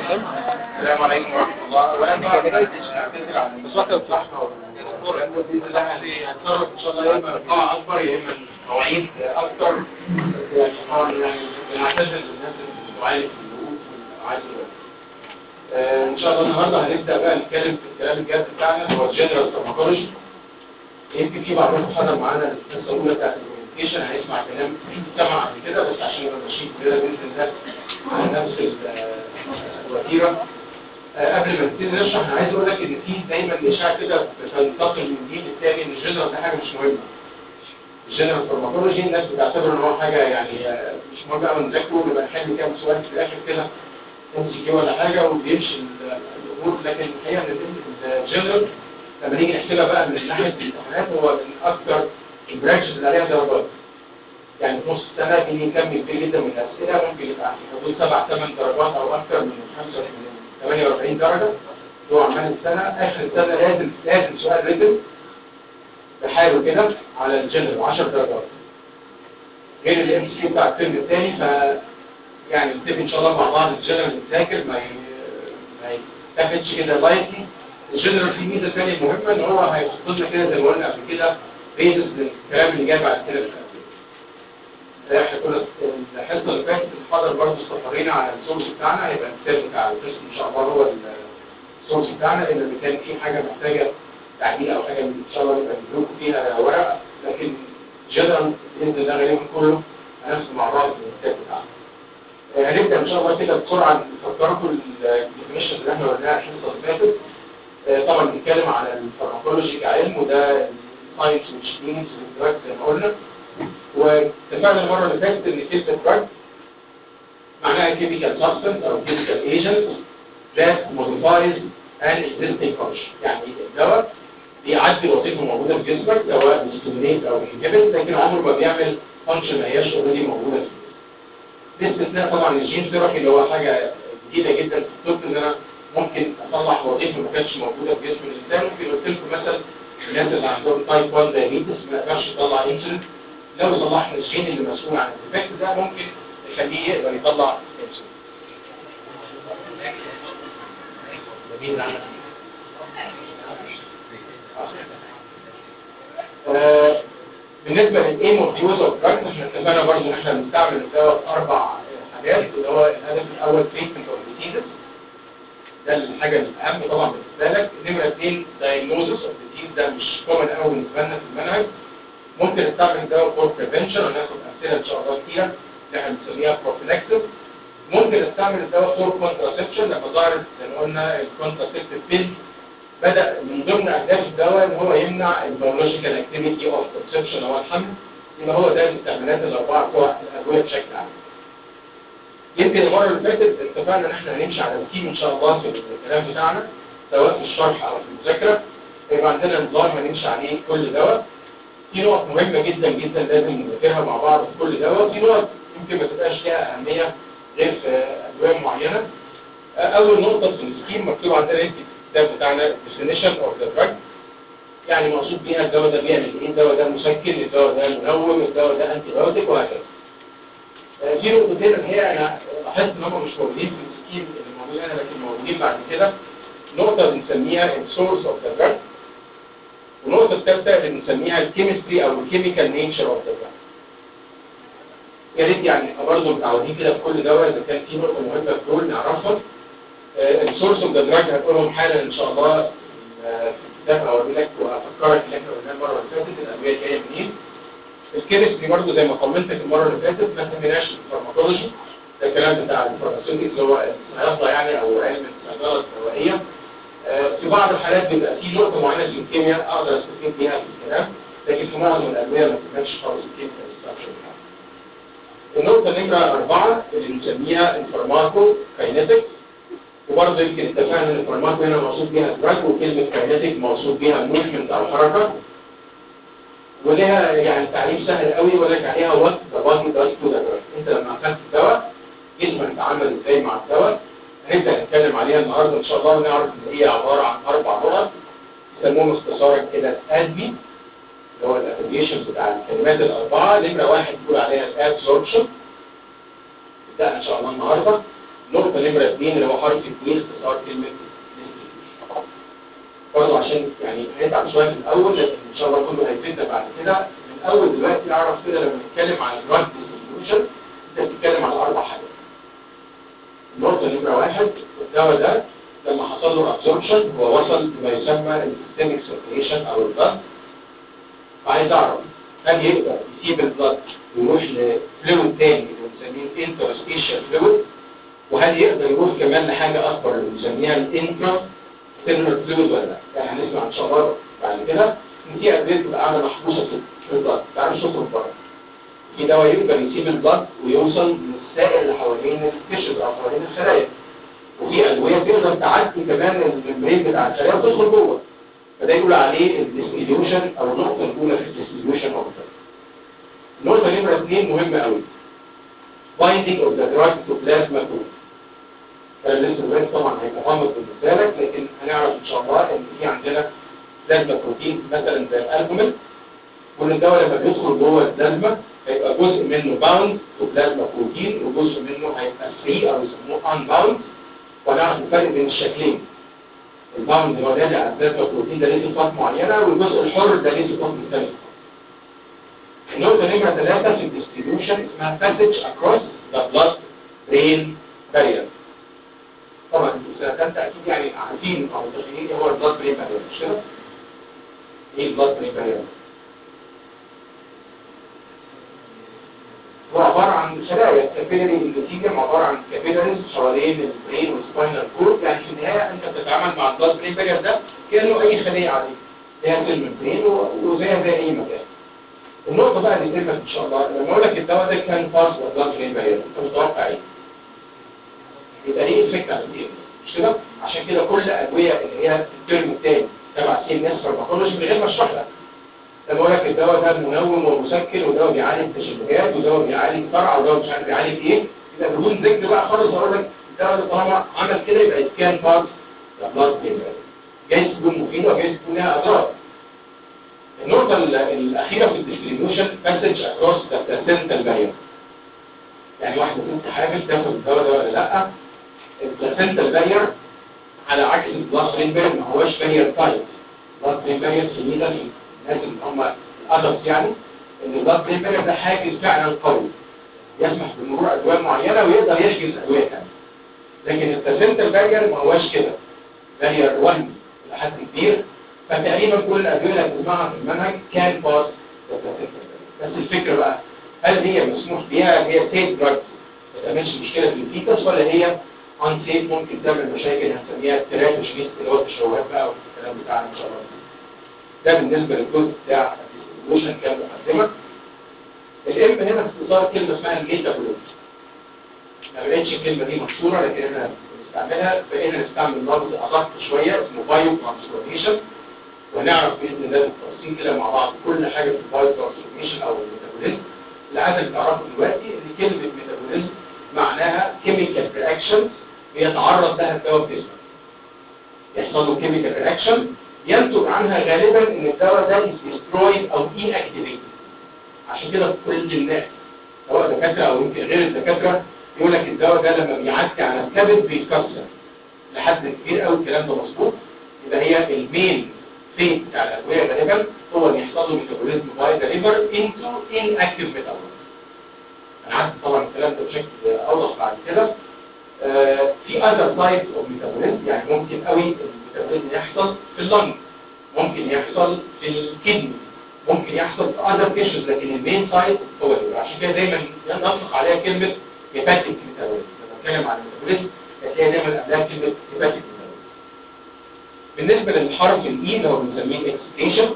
السلام عليكم ورحمة الله وأنا أعتذر عن المساقة الصحة بإذن الله عليه هتصرف إن شاء الله يا إما القاعة أكبر يا إما المواعيد أكتر يعني طبعا يعني بنعتذر للناس اللي بتعاني في الوقوف والعادي آه، إن شاء الله النهاردة هنبدأ بقى نتكلم في الكلام الجاد بتاعنا هو الجنرال فارماكولوجي يمكن في بعضكم حضر معانا الحصة الأولى بتاعت الكوميونيكيشن هيسمع كلام سمع قبل كده بس عشان يبقى ماشيين كده بإذن الله على نفس الوتيرة آه، قبل ما نبتدي نشرح انا عايز اقول لك ان في دايما اشاعه كده بتنتقل من جيل للتاني ان الجنرال ده حاجه مش مهمه الجنرال فارماكولوجي الناس بتعتبر ان هو حاجه يعني آه، مش مهم قوي نذاكره ونبقى نحل كام سؤال في الاخر كده ام سي كيو ولا حاجه وبيمشي ال- الامور لكن الحقيقه ان الجنرال لما نيجي نحسبها بقى من ناحيه الامتحانات هو من اكثر البرانشز اللي عليها درجات يعني في نص السنه بيجي كم كبير جدا من الاسئله ممكن يبقى في حدود سبع ثمان درجات او اكثر من 45 48 درجه هو عمال السنه اخر السنه لازم لازم سؤال ريتم بحاله كده على الجنرال 10 درجات غير الام سي كيو بتاع الترم الثاني ف يعني نتفق ان شاء الله مع بعض الجنرال نذاكر ما ي- ما يتاخدش كده لايتلي الجنرال فيه ميزه ثانيه مهمه ان هو هيحط لنا كده زي ما قلنا قبل كده بيزس للكلام اللي جاي بعد كده في الأسئلة. احنا كنا الحصه اللي فاتت الحاضر برضه استقرينا على السورس بتاعنا هيبقى الكتاب بتاع القسم ان شاء الله هو السورس بتاعنا لان اللي كان فيه حاجه محتاجه تعديل او حاجه ان شاء الله نبقى ندوق فيها ورقه لكن جنرال باذن الله غالبا كله هناخده مع بعض في الكتاب بتاعنا. آه، هنبدا ان شاء الله كده بسرعه نفكركم الديفينيشن اللي احنا قلناها الحصه اللي فاتت آه، طبعا بنتكلم على الفارماكولوجي كعلم وده ساينس which means دراج زي ما قلنا واتفقنا المره اللي فاتت ان كلمه دراج معناها chemical substance او chemical agent that modifies an existing function يعني الدواء بيعدي وظيفه موجوده في جسمك سواء بيستمينيت او بينهبت لكن عمره ما بيعمل فانكشن ما هياش اوريدي موجوده في الجسم باستثناء طبعا الجين ثيرابي اللي هو حاجه جديده جدا في الطب ان انا ممكن اصلح وظيفه ما كانتش موجوده في جسم الانسان ممكن قلت لكم مثلا الناس اللي عندهم تايب 1 دايابيتس ما يقدرش يطلع انسولين لو صلحنا الجين اللي مسؤول عن الديفكت ده ممكن يخليه يقدر يطلع انسولين جميل عندك آه، بالنسبة للايم اوف يوز اوف دراجز احنا اتفقنا برضه ان احنا بنستعمل الدواء في اربع حاجات اللي هو الهدف الاول تريتمنت اوف ديزيزز ده الحاجة الأهم طبعا بالنسبة لك نمرة اثنين diagnosis of disease ده مش كومن قوي بالنسبة لنا في المنهج ممكن نستعمل الدواء فور بريفنشن وناخد أمثلة إن شاء الله كتيرة اللي احنا بنسميها بروفيلاكسس ممكن نستعمل الدواء فور كونتراسبشن لما ظهرت زي ما قلنا الكونتراسبتيف بيل بدأ من ضمن أهداف الدواء إن هو يمنع البيولوجيكال اكتيفيتي أوف كونسبشن أو الحمل يبقى هو ده الاستعمالات الأربعة بتوع الأدوية بشكل عام. يمكن المرة اللي فاتت اتفقنا إن احنا هنمشي على التيم إن شاء الله في الكلام بتاعنا سواء في الشرح أو في المذاكرة يبقى عندنا نظام هنمشي عليه كل دواء في نقط مهمة جدا جدا لازم نذاكرها مع بعض في كل دواء في نقط يمكن ما تبقاش ليها أهمية غير في أدوية معينة أول نقطة في السكيم مكتوب عندنا في الكتاب بتاعنا definition of the drug يعني مقصود بيها الدواء ده بيعمل ايه الدواء ده مسكن الدواء ده منوم الدواء ده انتي بايوتيك وهكذا آه، في نقطتين اللي هي انا لاحظت ان هم مش موجودين في السكيم اللي موجود هنا لكن موجودين بعد كده نقطة بنسميها السورس اوف ذا دراج والنقطة الثالثة اللي بنسميها الكيمستري او الكيميكال نيتشر اوف ذا دراج يا ريت يعني برضه متعودين كده في كل دواء اذا كان في نقطة مهمة في دول نعرفها السورس اوف ذا دراج هتقولهم حالا ان شاء الله آه، في الكتاب اوري لك وافكرك اللي احنا قلناه المره اللي فاتت الادويه جايه منين الكيمستري برضه زي ما طمنتك المره اللي فاتت ما سميناش الفارماكولوجي ده الكلام بتاع الفارماسيوتكس اللي هو الصيادله يعني او علم الصيدله الدوائيه آه، في بعض الحالات بيبقى في نقطه معينه في الكيمياء اقدر استفيد بيها في الكلام لكن في معظم الادويه ما بتبقاش خالص الكيمياء ستراكشر النقطه نمره اربعه اللي بنسميها الفارماكو كاينetics وبرضه يمكن اتفقنا ان الفارماكو هنا مقصود بيها دراج وكلمه كاينتيك مقصود بيها موفمنت او حركه ولها يعني تعريف سهل قوي يقول لك عليها وات ذا بادي داز تو ذا دراج انت لما اخذت الدواء جسمك اتعامل ازاي مع الدواء هنبدا نتكلم عليها النهارده ان شاء الله ونعرف ان هي عباره عن اربع نقط يسموهم اختصارا كده ادبي اللي هو الابريشن بتاع الكلمات الاربعه نمره واحد بيقول عليها الابسوربشن نبدا ان شاء الله النهارده نقطة نمرة اثنين اللي هو حرف اثنين اختصار كلمة distribution. برضه عشان يعني هنتعب شوية في الأول لكن إن شاء الله كله هيفيدنا بعد كده من أول دلوقتي أعرف كده لما نتكلم عن الدراج distribution أنت بتتكلم على أربع حاجات. النقطة نمرة واحد الدواء ده لما حصل له absorption هو وصل لما يسمى السيستميك سيركيليشن أو البلد وعايز أعرف هل يقدر يسيب البلد ويروح لفلويد تاني اللي بنسميه انترستيشال فلويد وهل يقدر يروح كمان لحاجة أكبر اللي بنسميها الانترا سيلولر فلويد ولا لا؟ يعني هنسمع إن شاء الله بعد كده إن في أدوية بتبقى قاعدة محبوسة في البلد ما تعرفش تخرج بره. في دواء يقدر يسيب البلد ويوصل للسائل اللي حوالين التشز أو حوالين الخلايا. وفي أدوية تقدر تعدي كمان الممبرين بتاع الخلايا وتدخل جوه. فده يقول عليه الديستريبيوشن أو النقطة الأولى في الديستريبيوشن أوف النقطة نمرة اثنين مهمة قوي. binding of the drug to plasma protein. كان لسه الوقت طبعا هيبقى غامض بالنسبه لك لكن هنعرف ان شاء الله ان في عندنا بلازما بروتين مثلا زي الالبومين كل الدواء لما بيدخل جوه البلازما هيبقى جزء منه باوند تو بلازما بروتين وجزء منه هيبقى فري او يسموه ان باوند ونعرف الفرق بين الشكلين الباوند اللي هو راجع على البلازما بروتين ده ليه صفات معينه والجزء الحر ده ليه صفات مختلفه النقطه نمره ثلاثه في الديستريبيوشن اسمها passage across the blood brain barrier طبعا انتوا سنه ثالثه اكيد يعني عارفين او متخيلين ايه هو البلاد برين بارير مش كده؟ ايه البلاد برين بارير؟ هو عباره عن خلايا كابيلاري اندوثيليوم عباره عن كابيلاريز حوالين البرين والسباينال كورد يعني في النهايه انت بتتعامل مع البلاد برين بارير ده كانه اي خليه عاديه زي سيل البرين وزيها زي اي مكان النقطه بقى اللي تهمك ان شاء الله لما اقول لك الدواء ده كان باس بلاد برين بارير انت متوقع ايه؟ يبقى ليه الفكرة على الدي مش كده؟ عشان كده كل الأدوية اللي هي الترم الثاني تبع سي ان اس فارماكولوجي من غير ما اشرح لك لما اقول لك الدواء ده منوم ومسكن ودواء بيعالج تشبهات ودواء بيعالج فرع ودواء مش عارف بيعالج ايه يبقى بدون ذكر بقى خالص اقول لك الدواء ده طالما عمل كده يبقى كان بارت يا بلاد جايز تكون مفيدة وجايز تكون لها اضرار النقطة الأخيرة في الديستريبيوشن مسج اكروس ذا بلاسنتال بارير يعني واحدة ست حامل تاخد الدواء ده ولا لا البلاسنتال بارير على عكس البلاس برين بارير ما هوش بارير تايب البلاس برين بارير سمينا الناس اللي هم الادلتس يعني ان البلاس برين بارير ده حاجز فعلا قوي يسمح بمرور ادويه معينه ويقدر يحجز ادويه ثانيه لكن البلاسنتال بارير ما هوش كده بارير وهمي لحد كبير فتقريبا كل الادويه اللي هتسمعها في المنهج كان باس بس الفكره بقى هل هي مسموح بيها هي سيف دراجز ما تعملش مشكله في الفيتس ولا هي ان سيف ممكن تعمل مشاكل هنسميها تراتوشنيست اللي هو التشوهات بقى والكلام بتاعنا ان شاء الله ده بالنسبه للجزء بتاع الديستريبيوشن كان مقدمه الام هنا اختصار كلمه اسمها الميتابوليزم ما بقتش الكلمه دي مشهوره لكن احنا بنستعملها بقينا نستعمل لفظ ادق شويه اسمه بايو ترانسفورميشن ونعرف باذن الله بالتفصيل كده مع بعض كل حاجه في البايو ترانسفورميشن او الميتابوليزم اللي عايزك تعرفه دلوقتي ان كلمه ميتابوليزم معناها كيميكال رياكشن بيتعرض لها الدواء في جسمك يحصل له كيميكال رياكشن ينتج عنها غالبا ان الدواء ده ديسترويد او اي اكتيفيتد عشان كده كل الناس سواء دكاتره او يمكن غير الدكاتره يقول لك الدواء ده لما بيعدي على الكبد بيتكسر لحد كبير قوي الكلام ده مظبوط يبقى هي المين فيت بتاع الادويه غالبا هو ان يحصل له ميتابوليزم باي ذا ليفر انتو ان اكتيف ميتابوليزم انا عارف طبعا الكلام ده بشكل اوضح بعد كده آه في other types of metabolism يعني ممكن قوي الميتابوليزم يحصل في اللنج ممكن يحصل في الكدني ممكن يحصل في other tissues لكن المين سايت هو الليفر عشان كده دايما نطلق عليها كلمه هيباتيك ميتابوليزم لما نتكلم عن الميتابوليزم هتلاقي دايما قبلها كلمه هيباتيك ميتابوليزم بالنسبه للحرف الاي اللي هو بنسميه اكسكريشن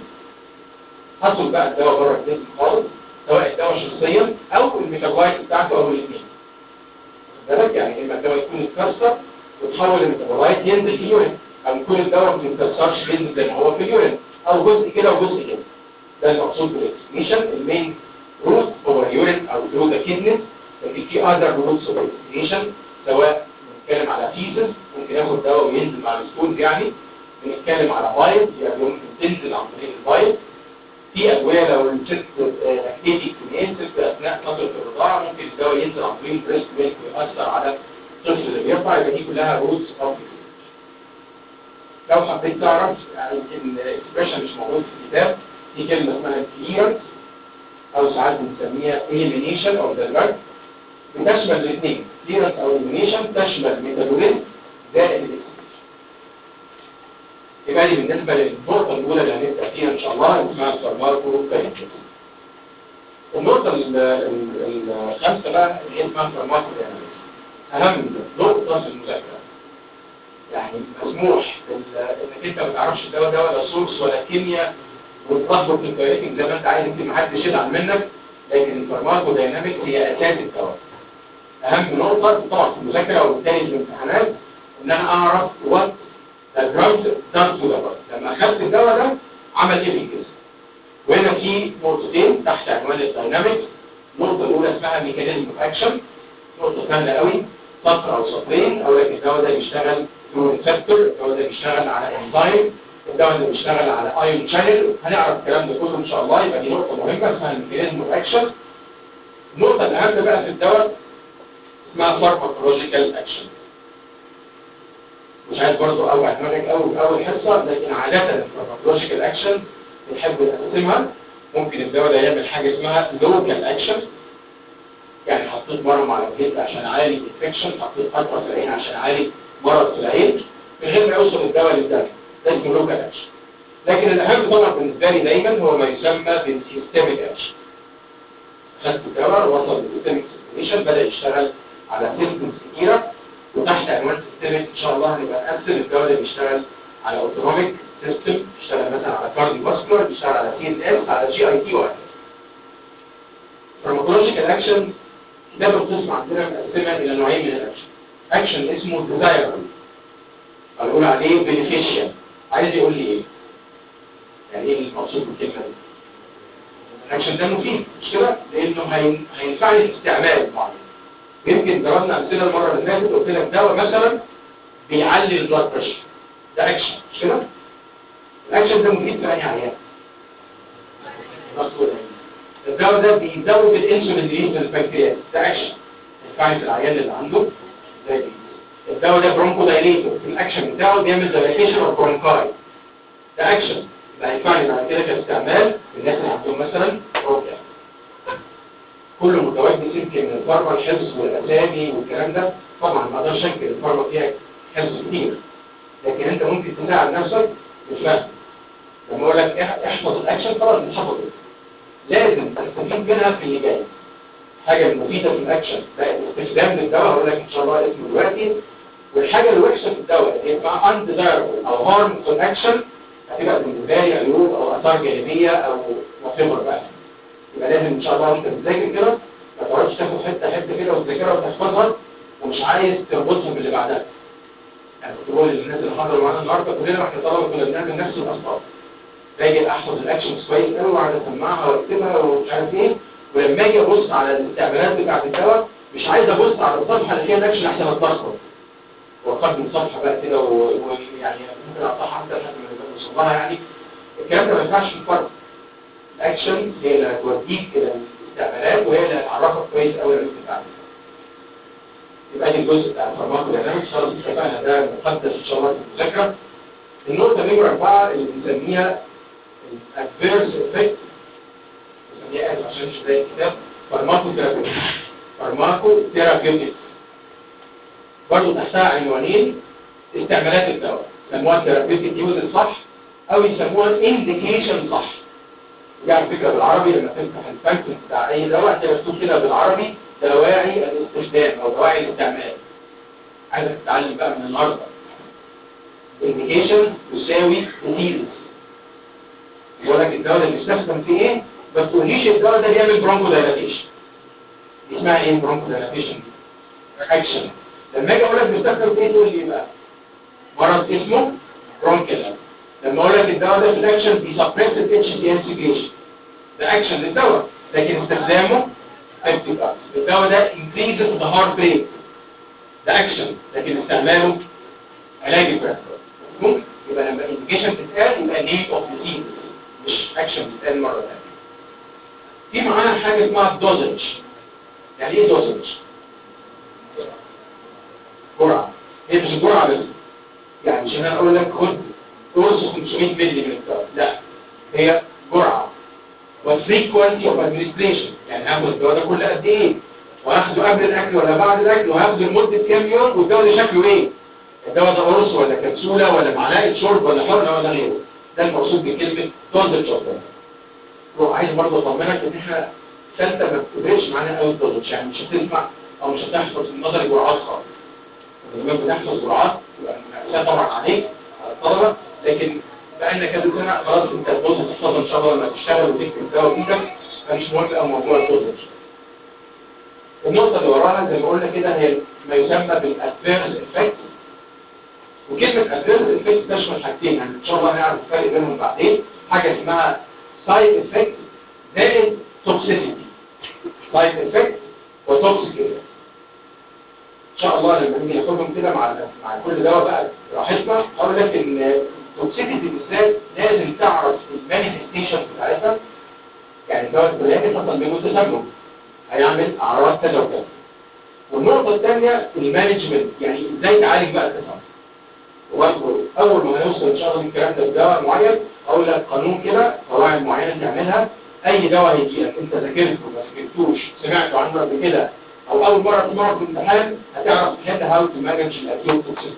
حصل بقى الدواء بره الجسم خالص سواء الدواء شخصيا او الميتابولايت بتاعته او الاثنين بالك يعني اما الدواء يكون اتكسر وتحول الميتابولايت ينزل في اليورين او يكون الدواء ما بيتكسرش بينزل زي ما هو في اليورين او جزء كده وجزء كده ده المقصود بالاكسكريشن المين روت هو اليورين او ثرو ذا كيدنس لكن في اذر روتس اوف اكسكريشن سواء بنتكلم على فيزز ممكن ياخد دواء وينزل مع الستونز يعني بنتكلم على بايض يعني ممكن تنزل عن طريق البايض في ادويه لو الست اكتيفي كمين ست اثناء فتره الرضاعه ممكن الدواء ينزل عن طريق البريست ميلك ويأثر على الطفل اللي بيرفع يبقى دي كلها روتس اوف لو حبيت تعرف يعني يمكن الاكسبريشن مش موجود في الكتاب في كلمه اسمها كليرنس او ساعات بنسميها elimination of the drug بتشمل الاثنين كليرنس او elimination تشمل ميتابوليزم زائد الاكسبريشن يبقى دي بالنسبه للنقطه الاولى اللي هنبدا فيها ان شاء الله اسمها الفارماكو كاينيتكس النقطه ال- ال- الخامسه بقى اللي هي اسمها الفارماكو داينامكس اهم نقطه في المذاكره يعني مسموح بال- انك انت ما تعرفش الدواء ده ولا سورس ولا كيمياء وتلخبط في الكويريتنج زي ما انت عايز يمكن محدش يزعل منك لكن الفارماكو داينامكس هي اساس الدواء اهم نقطه طبعا في المذاكره وبالتالي في الامتحانات ان انا اعرف وات الدراجز دان تو دواء لما اخذت الدواء ده عمل ايه في الجسم وهنا في نقطتين تحت عنوان الداينامكس النقطه الاولى اسمها ميكانيزم اوف اكشن نقطه سهله قوي سطر او سطرين اقول لك الدواء ده بيشتغل ثرو ريسبتور الدواء ده بيشتغل على انزيم الدواء ده بيشتغل على ايون شانل هنعرف الكلام ده كله ان شاء الله يبقى دي نقطه مهمه اسمها الميكانيزم اوف اكشن النقطه الاهم بقى في الدواء اسمها فارماكولوجيكال اكشن مش عايز برضه اوعى دماغك قوي في اول حصه لكن عاده الفارماكولوجيكال اكشن بنحب نقسمها ممكن الدواء ده يعمل حاجه اسمها لوكال اكشن يعني حطيت مرهم على الجلد عشان اعالج انفكشن حطيت قطره في العين عشان اعالج مرض في العين من غير ما يوصل الدواء للدم ده اسمه لوكال اكشن لكن الاهم طبعا بالنسبه لي دايما هو ما يسمى بالسيستميك اكشن خدت الدواء وصل للسيستميك سيستميشن بدا يشتغل على سيستمز كتيره وتحت عنوان سيستميك ان شاء الله هنبقى نقسم الدواء اللي بيشتغل على اوتونوميك سيستم بيشتغل مثلا على كارديو فاسكولار بيشتغل على سي ان اس على جي اي تي وهكذا فارماكولوجيكال اكشن كتاب القسم عندنا مقسمه الى نوعين من الاكشن اكشن اسمه ديزايربل هنقول عليه بينيفيشال عايز يقول لي ايه يعني ايه المقصود بالكلمه دي الاكشن ده مفيد مش كده لانه هين- هينفعني في استعمال معين يمكن ضربنا امثله المره اللي فاتت قلت لك دواء مثلا بيعلي البلاد بريشر ده اكشن مش كده الاكشن ده مفيد في اي عيان مقصود يعني. الدواء ده بيزود الانسولين ريليز من البنكرياس ده اكشن ينفعني في العيان اللي عنده زي دي الدواء ده برونكو دايليتور في الاكشن بتاعه بيعمل دايليتيشن اوف برونكاي ده اكشن ده هينفعني بعد كده كاستعمال الناس اللي عندهم مثلا بروكيا كل متواجد يمكن من الفارما الحفظ والاسامي والكلام ده طبعا ما اقدرش انكر الفارما فيها حفظ كتير لكن انت ممكن تساعد نفسك بالفهم لما اقول لك اح- احفظ الاكشن خلاص اتحفظت لازم تستفيد منها في اللي جاي حاجه مفيده في الاكشن ده استخدام للدواء هقول لك ان شاء الله اسمه دلوقتي والحاجه الوحشه في الدواء اللي اسمها undesirable او harmful action هتبقى بالنسبه لي عيوب او اثار جانبيه او وخبر بقى يبقى لازم ان شاء الله وانت بتذاكر كده ما تقعدش تاخد حته حته كده وتذاكرها وتحفظها ومش عايز تربطها باللي بعدها يعني كنت بقول للناس اللي حضروا معانا النهارده كلنا واحنا طلبه كنا بنعمل نفس الاخطاء باجي احفظ الاكشنز كويس قوي وقاعد اسمعها واكتبها ومش عارف ايه ولما اجي ابص على الاستعمالات بتاعت الدواء مش عايز ابص على الصفحه اللي فيها الاكشن احسن اتلخبط واقدم صفحه بقى كده و- ويعني ممكن اقطعها حتى لحد ما نوصل لها يعني الكلام ده ما ينفعش في الفرق الاكشن هي اللي هتوديك الى الاستعمالات وهي اللي هتعرفك كويس قوي العلوم بتاعتك يبقى دي الجزء بتاع الفارماكو داينامكس خلاص اتفقنا ده مقدس ان شاء الله في المذاكره النقطه نمره اربعه اللي بنسميها الادفيرس افكت بنسميها اسف عشان مش زي الكتاب فارماكو ثيرابيوتكس فارماكو ثيرابيوتكس برضه تحتها عنوانين استعمالات الدواء يسموها ثيرابيوتيك يوز صح او يسموها انديكيشن صح دي على فكره بالعربي لما تفتح الفانكشن بتاع اي دواء هتلاقي مكتوب كده بالعربي دواعي الاستخدام او دواعي الاستعمال عايزك تتعلم بقى من النهارده انديكيشن تساوي ديزيز يقول لك الدواء ده بيستخدم في ايه بس تقوليش الدواء ده بيعمل برونكو دايلاتيشن اسمها ايه برونكو دايلاتيشن اكشن لما اجي اقول لك بيستخدم في ايه تقول لي بقى مرض اسمه برونكيال لما اقول لك الدواء ده في الاكشن بيسبريس الاتش دي ان سيجريشن ده اكشن للدواء لكن استخدامه active arts. الدواء ده increases the heart rate ده اكشن لكن استعماله علاج البرد ممكن يبقى لما indication تتقال يبقى name of disease مش اكشن تتقال مره ثانيه في معانا حاجه اسمها dosage يعني ايه dosage جرعه هي مش الجرعه بس يعني مش انا اقول لك خد قرص 500 مللي من الدواء لا هي جرعه والفريكوانسي اوف ادمنستريشن يعني هاخد الدواء ده كل قد ايه وهاخده قبل الاكل ولا بعد الاكل وهاخده لمده كام يوم والدواء ده شكله ايه الدواء ده قرص ولا كبسوله ولا معلقه شرب ولا حقنه ولا غيره ده المقصود بكلمه دوزج اوف وعايز برضه اطمنك ان احنا ثالثه ما بتفرقش معانا قوي الدوزج يعني مش هتسمع او مش هتحفظ في النظر جرعات خالص لما بتحفظ جرعات يبقى مأساة طبعا عليك على الطلبه لكن بقالنا كذا سنه خلاص انت الدوزج تحفظ ان شاء الله لما تشتغل وتكتب الدواء بايدك فمش مهم قوي موضوع الدوزج النقطه اللي وراها زي ما قلنا كده هي ما يسمى بالادفيرس افكت وكلمة adverse effect تشمل حاجتين يعني ان شاء الله هنعرف الفرق بينهم بعدين حاجة اسمها side effect زائد toxicity side effect وtoxic ان شاء الله لما نيجي ناخدهم كده مع مع كل دواء بقى براحتنا اقول لك ان التوكسيسيتي بالذات لازم تعرف المانيفستيشن بتاعتها يعني الدواء الفلاني حصل منه تسمم هيعمل اعراض كذا وكذا والنقطة الثانية المانجمنت يعني ازاي تعالج بقى التسمم وبرضه اول ما هنوصل ان شاء الله الكلام ده بدواء معين اقول لك قانون كده قواعد معينه تعملها اي دواء هيجي لك انت ذاكرته ما ذاكرتوش سمعته عنه قبل كده او اول مره تسمعه في الامتحان هتعرف تحل هاو تو مانج الاكيوت توكسيستي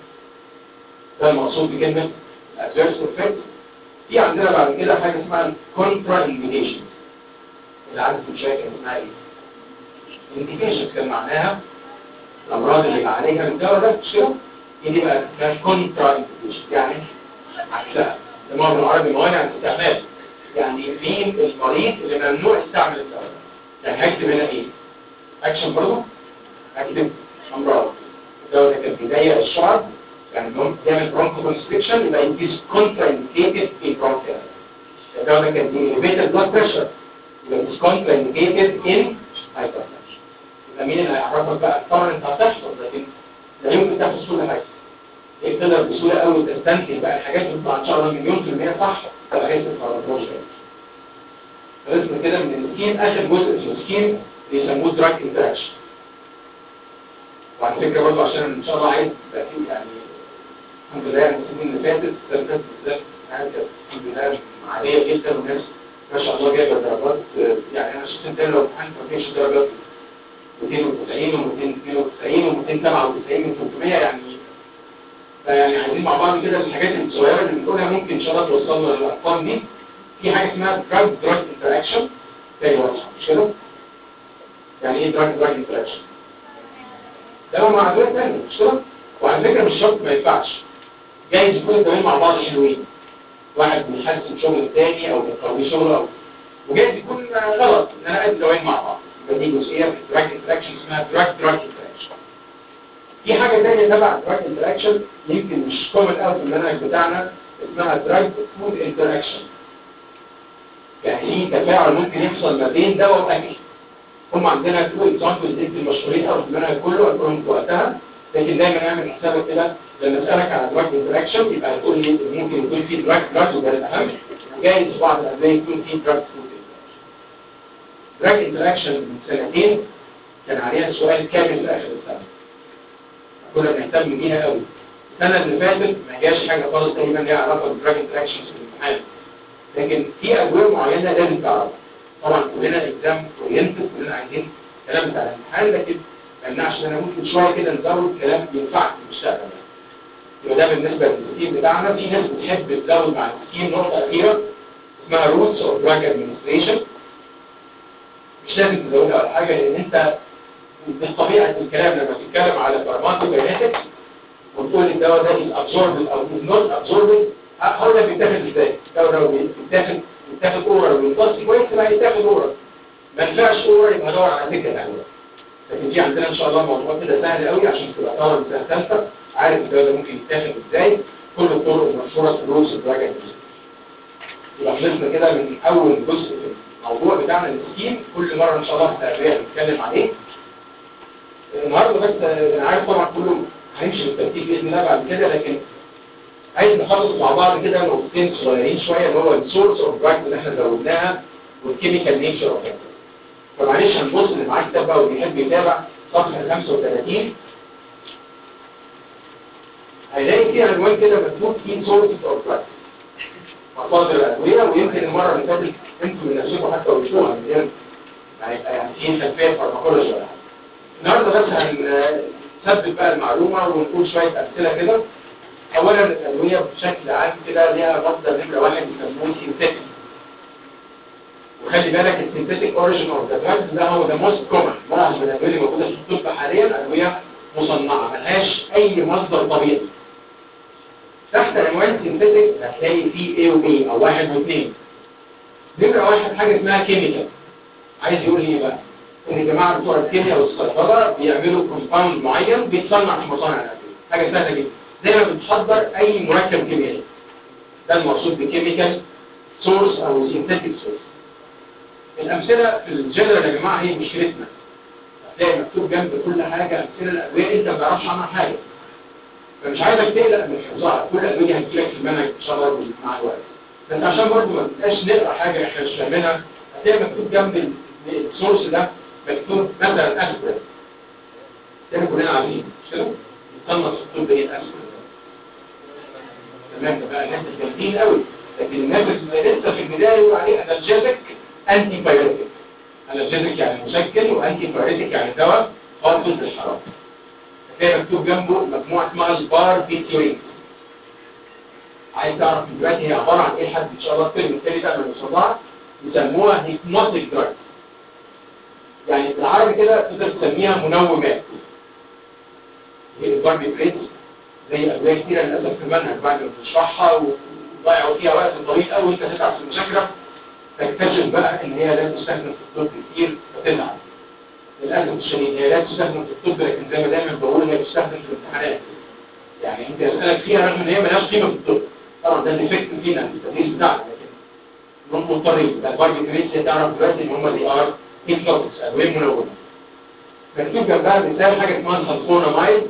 ده المقصود بكلمه ادفيرس افكت في عندنا بعد كده حاجه اسمها كونترا انديكيشن اللي عارف الشاي كان اسمها ايه انديكيشن كان معناها الامراض اللي عليها من الدواء ده مش كده دي بقى اسمها كونترا انديكيشن يعني عكسها المرض العربي موانع الاستعمال يعني مين المريض اللي ممنوع يستعمل الدواء يعني هكتب هنا ايه اكشن برضه هكتب امراض الدواء ده كان بيضيق الشعر يعني ممكن يعمل برونكو كونستريكشن يبقى يديس كونترا انديكيتد في برونكيال الدواء ده كان بيليفيت بلاد بريشر يبقى يديس كونترا انديكيتد ان هايبرتنشن يبقى مين اللي هيعرفك بقى طبعا انت هتحفظ لكن لا يمكن تحفظ كل حاجه ايه تقدر بسهوله قوي تستنتج بقى الحاجات اللي بتطلع ان شاء الله مليون في المية صح ولا حاجات ما تعرفهاش خلصنا كده من السكين اخر جزء في السكين بيسموه دراج انتراكشن وعلى فكره برضه عشان ان شاء الله عايز يبقى فيه يعني الحمد لله يعني السنين اللي فاتت السنه اللي فاتت بالذات حاجه الحمد لله عاليه جدا والناس ما شاء الله جايبه درجات يعني انا شفت لو امتحان ما فيش درجات 290 و292 و297 من 300 يعني فيعني عايزين مع بعض كده الحاجات الصغيره اللي بنقولها ممكن ان شاء الله توصلنا للارقام دي في حاجه اسمها دراج دراج انتراكشن تاني واضحه مش كده؟ يعني ايه دراج دراج انتراكشن؟ ده مع ادويه ثانيه مش كده؟ وعلى فكره مش شرط ما ينفعش جايز يكون الدوايين مع بعض حلوين واحد بيحسن شغل الثاني او بيقوي شغله او وجايز يكون غلط ان انا ادي دوايين مع بعض يبقى دي جزئيه في الدراج انتراكشن اسمها دراج دراج انتراكشن في حاجة تانية تبع دراج انتراكشن يمكن مش كومن قوي في المنهج بتاعنا اسمها دراج فود انتراكشن يعني في تفاعل ممكن يحصل ما بين دواء واكل هم عندنا تو اكزامبلز دي المشهورين قوي في المنهج كله هتقولهم في وقتها لكن دايما اعمل حسابك كده لما اسالك على دراج انتراكشن يبقى تقول لي ممكن يكون في دراج دراج وده الاهم وجايز في بعض الادويه يكون في دراج فود دراج انتراكشن من سنتين كان عليها سؤال كامل في اخر السنه كنا بنهتم بيها قوي السنه اللي فاتت ما جاش حاجه خالص تقريبا ليها علاقه بالدراج انتراكشنز في الامتحان لكن في ادويه معينه لازم تعرفها طبعا كلنا اكزام اورينتد كلنا عايزين كلام بتاع الامتحان لكن ما يمنعش ان انا ممكن شويه كده نزود كلام ينفع في المستقبل يبقى ده بالنسبه للسكيم بتاعنا في ناس بتحب تزود مع السكيم نقطه اخيره اسمها روتس اوف دراج ادمنستريشن مش لازم تزودها ولا حاجه لان انت من طبيعة الكلام لما تتكلم على فارماكوكاينetics وتقول الدواء ده is absorbed او is not absorbed هو ده بيتاخد ازاي؟ الدواء ده بيتاخد بيتاخد اورال ويمتص كويس يبقى هيتاخد اورال ما ينفعش اورال يبقى ادور على سكه ثانيه لكن في عندنا ان شاء الله موضوع كده سهل قوي عشان تبقى طالب سنه ثالثه عارف الدواء ده ممكن يتاخد ازاي كل الطرق المشهوره في الروس الدراجة يبقى خلصنا كده من اول جزء في الموضوع بتاعنا السكيم كل مره ان شاء الله في التربيه بنتكلم عليه النهارده بس انا عارف طبعا كله هنمشي بالترتيب باذن الله بعد كده لكن عايز نخلص مع بعض كده نقطتين صغيرين شويه اللي هو السورس اوف دراج اللي احنا زودناها والكيميكال نيتشر اوف فمعلش هنبص اللي معاه كتاب بقى وبيحب يتابع صفحه 35 هيلاقي فيها عنوان كده مكتوب في سورسز اوف دراجز مصادر الادويه ويمكن المره اللي فاتت انتوا من نفسكم حتى وشوها من غير ما يبقى يعني في خلفيه فارماكولوجي ولا حاجه النهارده بس هنثبت بقى المعلومه ونقول شويه امثله كده اولا الادويه بشكل عام كده ليها مصدر نمره واحد بيسموه سينثيتيك وخلي بالك السينثيتيك اوريجين اوف ذا دراجز ده هو ذا موست كومن معظم الادويه اللي موجوده في الطب حاليا ادويه مصنعه ملهاش اي مصدر طبيعي تحت عنوان سينثيتيك هتلاقي فيه A و B او واحد واثنين نمرة واحد حاجة اسمها كيميكال عايز يقول ايه بقى؟ ان الجماعة بتوع الكيمياء والصيدلة بيعملوا كومباوند معين بيتصنع في مصانع الأدوية حاجة سهلة جدا زي ما بتحضر أي مركب كيميائي ده المقصود بكيميكال سورس أو سينثيتيك سورس الأمثلة في الجنرال يا جماعة هي مشكلتنا هتلاقي مكتوب جنب كل حاجة أمثلة الأدوية أنت ما تعرفش عنها حاجة فمش عايزك تقلق من حفظها كل الأدوية هتجيلك في المنهج إن شاء الله مع الوقت بس عشان برضه ما تبقاش نقرا حاجة إحنا مش فاهمينها هتلاقي مكتوب جنب السورس ده مكتوب مثلا أسبرين ده كلنا عارفين مش كده؟ يتصنف في الطب إيه الأسبرين تمام ده بقى الناس الجامدين قوي لكن الناس اللي لسه في البداية يقول عليه أنالجيزك أنتي بايوتيك أنالجيزك يعني مسكن وأنتي بايوتيك يعني دواء خاص بالحرارة هتلاقي مكتوب جنبه مجموعة اسمها البار بيتيورين عايز تعرف دلوقتي هي عبارة عن ايه لحد ان شاء الله الترم التاني بقى من الصداع يسموها هيبنوتيك دراج يعني بالعربي كده تقدر تسميها منومات هي الباربيتريت زي ادويه كتيره للاسف في المنهج بعد ما تشرحها وضيعوا فيها وقت طويل قوي وانت تتعب في المذاكره تكتشف بقى ان هي لا تستخدم في الطب كتير فتزعل للاسف الشديد هي لا تستخدم في الطب لكن زي ما دايما بقول هي تستخدم في الامتحانات يعني انت يسالك فيها رغم ان هي ملهاش قيمه في الطب طبعا ده ديفكت فينا في التدريس بتاعنا لكن هم مضطرين ده الباربيتريت تعرف دلوقتي ان هم دي ار هيبنوتكس ادويه منومه مكتوب جنبها مثال حاجه اسمها السلفونامايد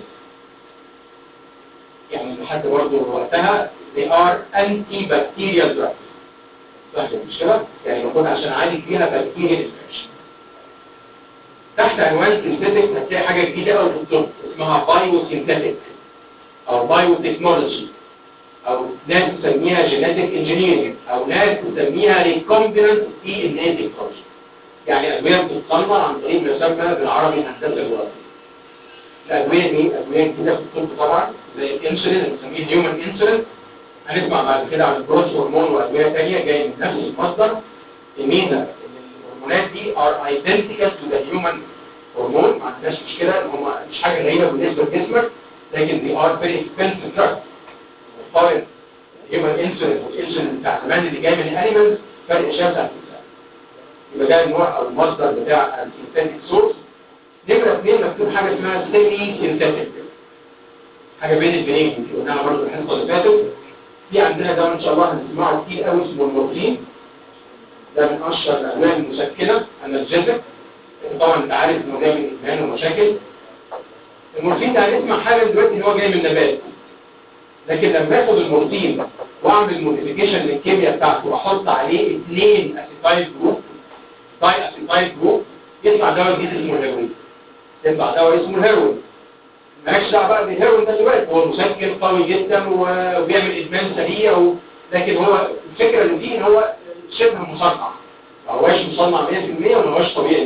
يعني لحد برضه وقتها they are anti bacterial drugs صح مش كده؟ يعني المفروض عشان اعالج فيها بكتيريا انفكشن تحت عنوان سينثيتك هتلاقي حاجه جديده قوي في الطب اسمها بايو سينثيتك او بايو تكنولوجي او ناس تسميها جينيتك انجينيرنج او ناس تسميها ريكومبيننت دي ان اي تكنولوجي يعني ادويه بتتصنع عن طريق ما يسمى بالعربي هندسه الوراثيه الادويه دي ادويه جديده في الطب طبعا زي الانسولين اللي بنسميه هيومن انسولين هنسمع بعد كده عن الجروث هرمون وادويه ثانيه جايه من نفس المصدر الميزه ان الهرمونات دي ار ايدنتيكال تو ذا هيومن هرمون ما عندناش مشكله ان هم مش حاجه غريبه بالنسبه لجسمك لكن دي ار فيري اكسبنسيف دراج مقارن الهيومن انسولين والانسولين بتاع زمان اللي جاي من الانيمالز فرق شاسع في السعر يبقى ده النوع او المصدر بتاع السينثيتيك سورس نمرة اثنين مكتوب حاجة اسمها سيمي سينثيتيك حاجة بين البنين يمكن قلناها برضه الحصة اللي فاتت في عندنا دواء ان شاء الله هنسمعه كتير قوي اسمه المورفين ده من اشهر الادويه المسكنه انالجيزك طبعا انت عارف انه جاي من ادمان ومشاكل المورفين ده هنسمع حاجه دلوقتي ان هو جاي من نبات لكن لما اخد المورفين واعمل موديفيكيشن للكيمياء بتاعته واحط عليه اثنين اسيتايل جروب داي اسيتايل جروب يطلع دواء جديد اسمه الهيروين يطلع دواء اسمه الهيروين مالكش دعوه بقى بالهيروين ده دلوقتي هو مسكن قوي جدا وبيعمل ادمان سريع و... لكن هو الفكره اللي فيه ان هو شبه مصنع ما هوش مصنع 100% وما هوش طبيعي 100%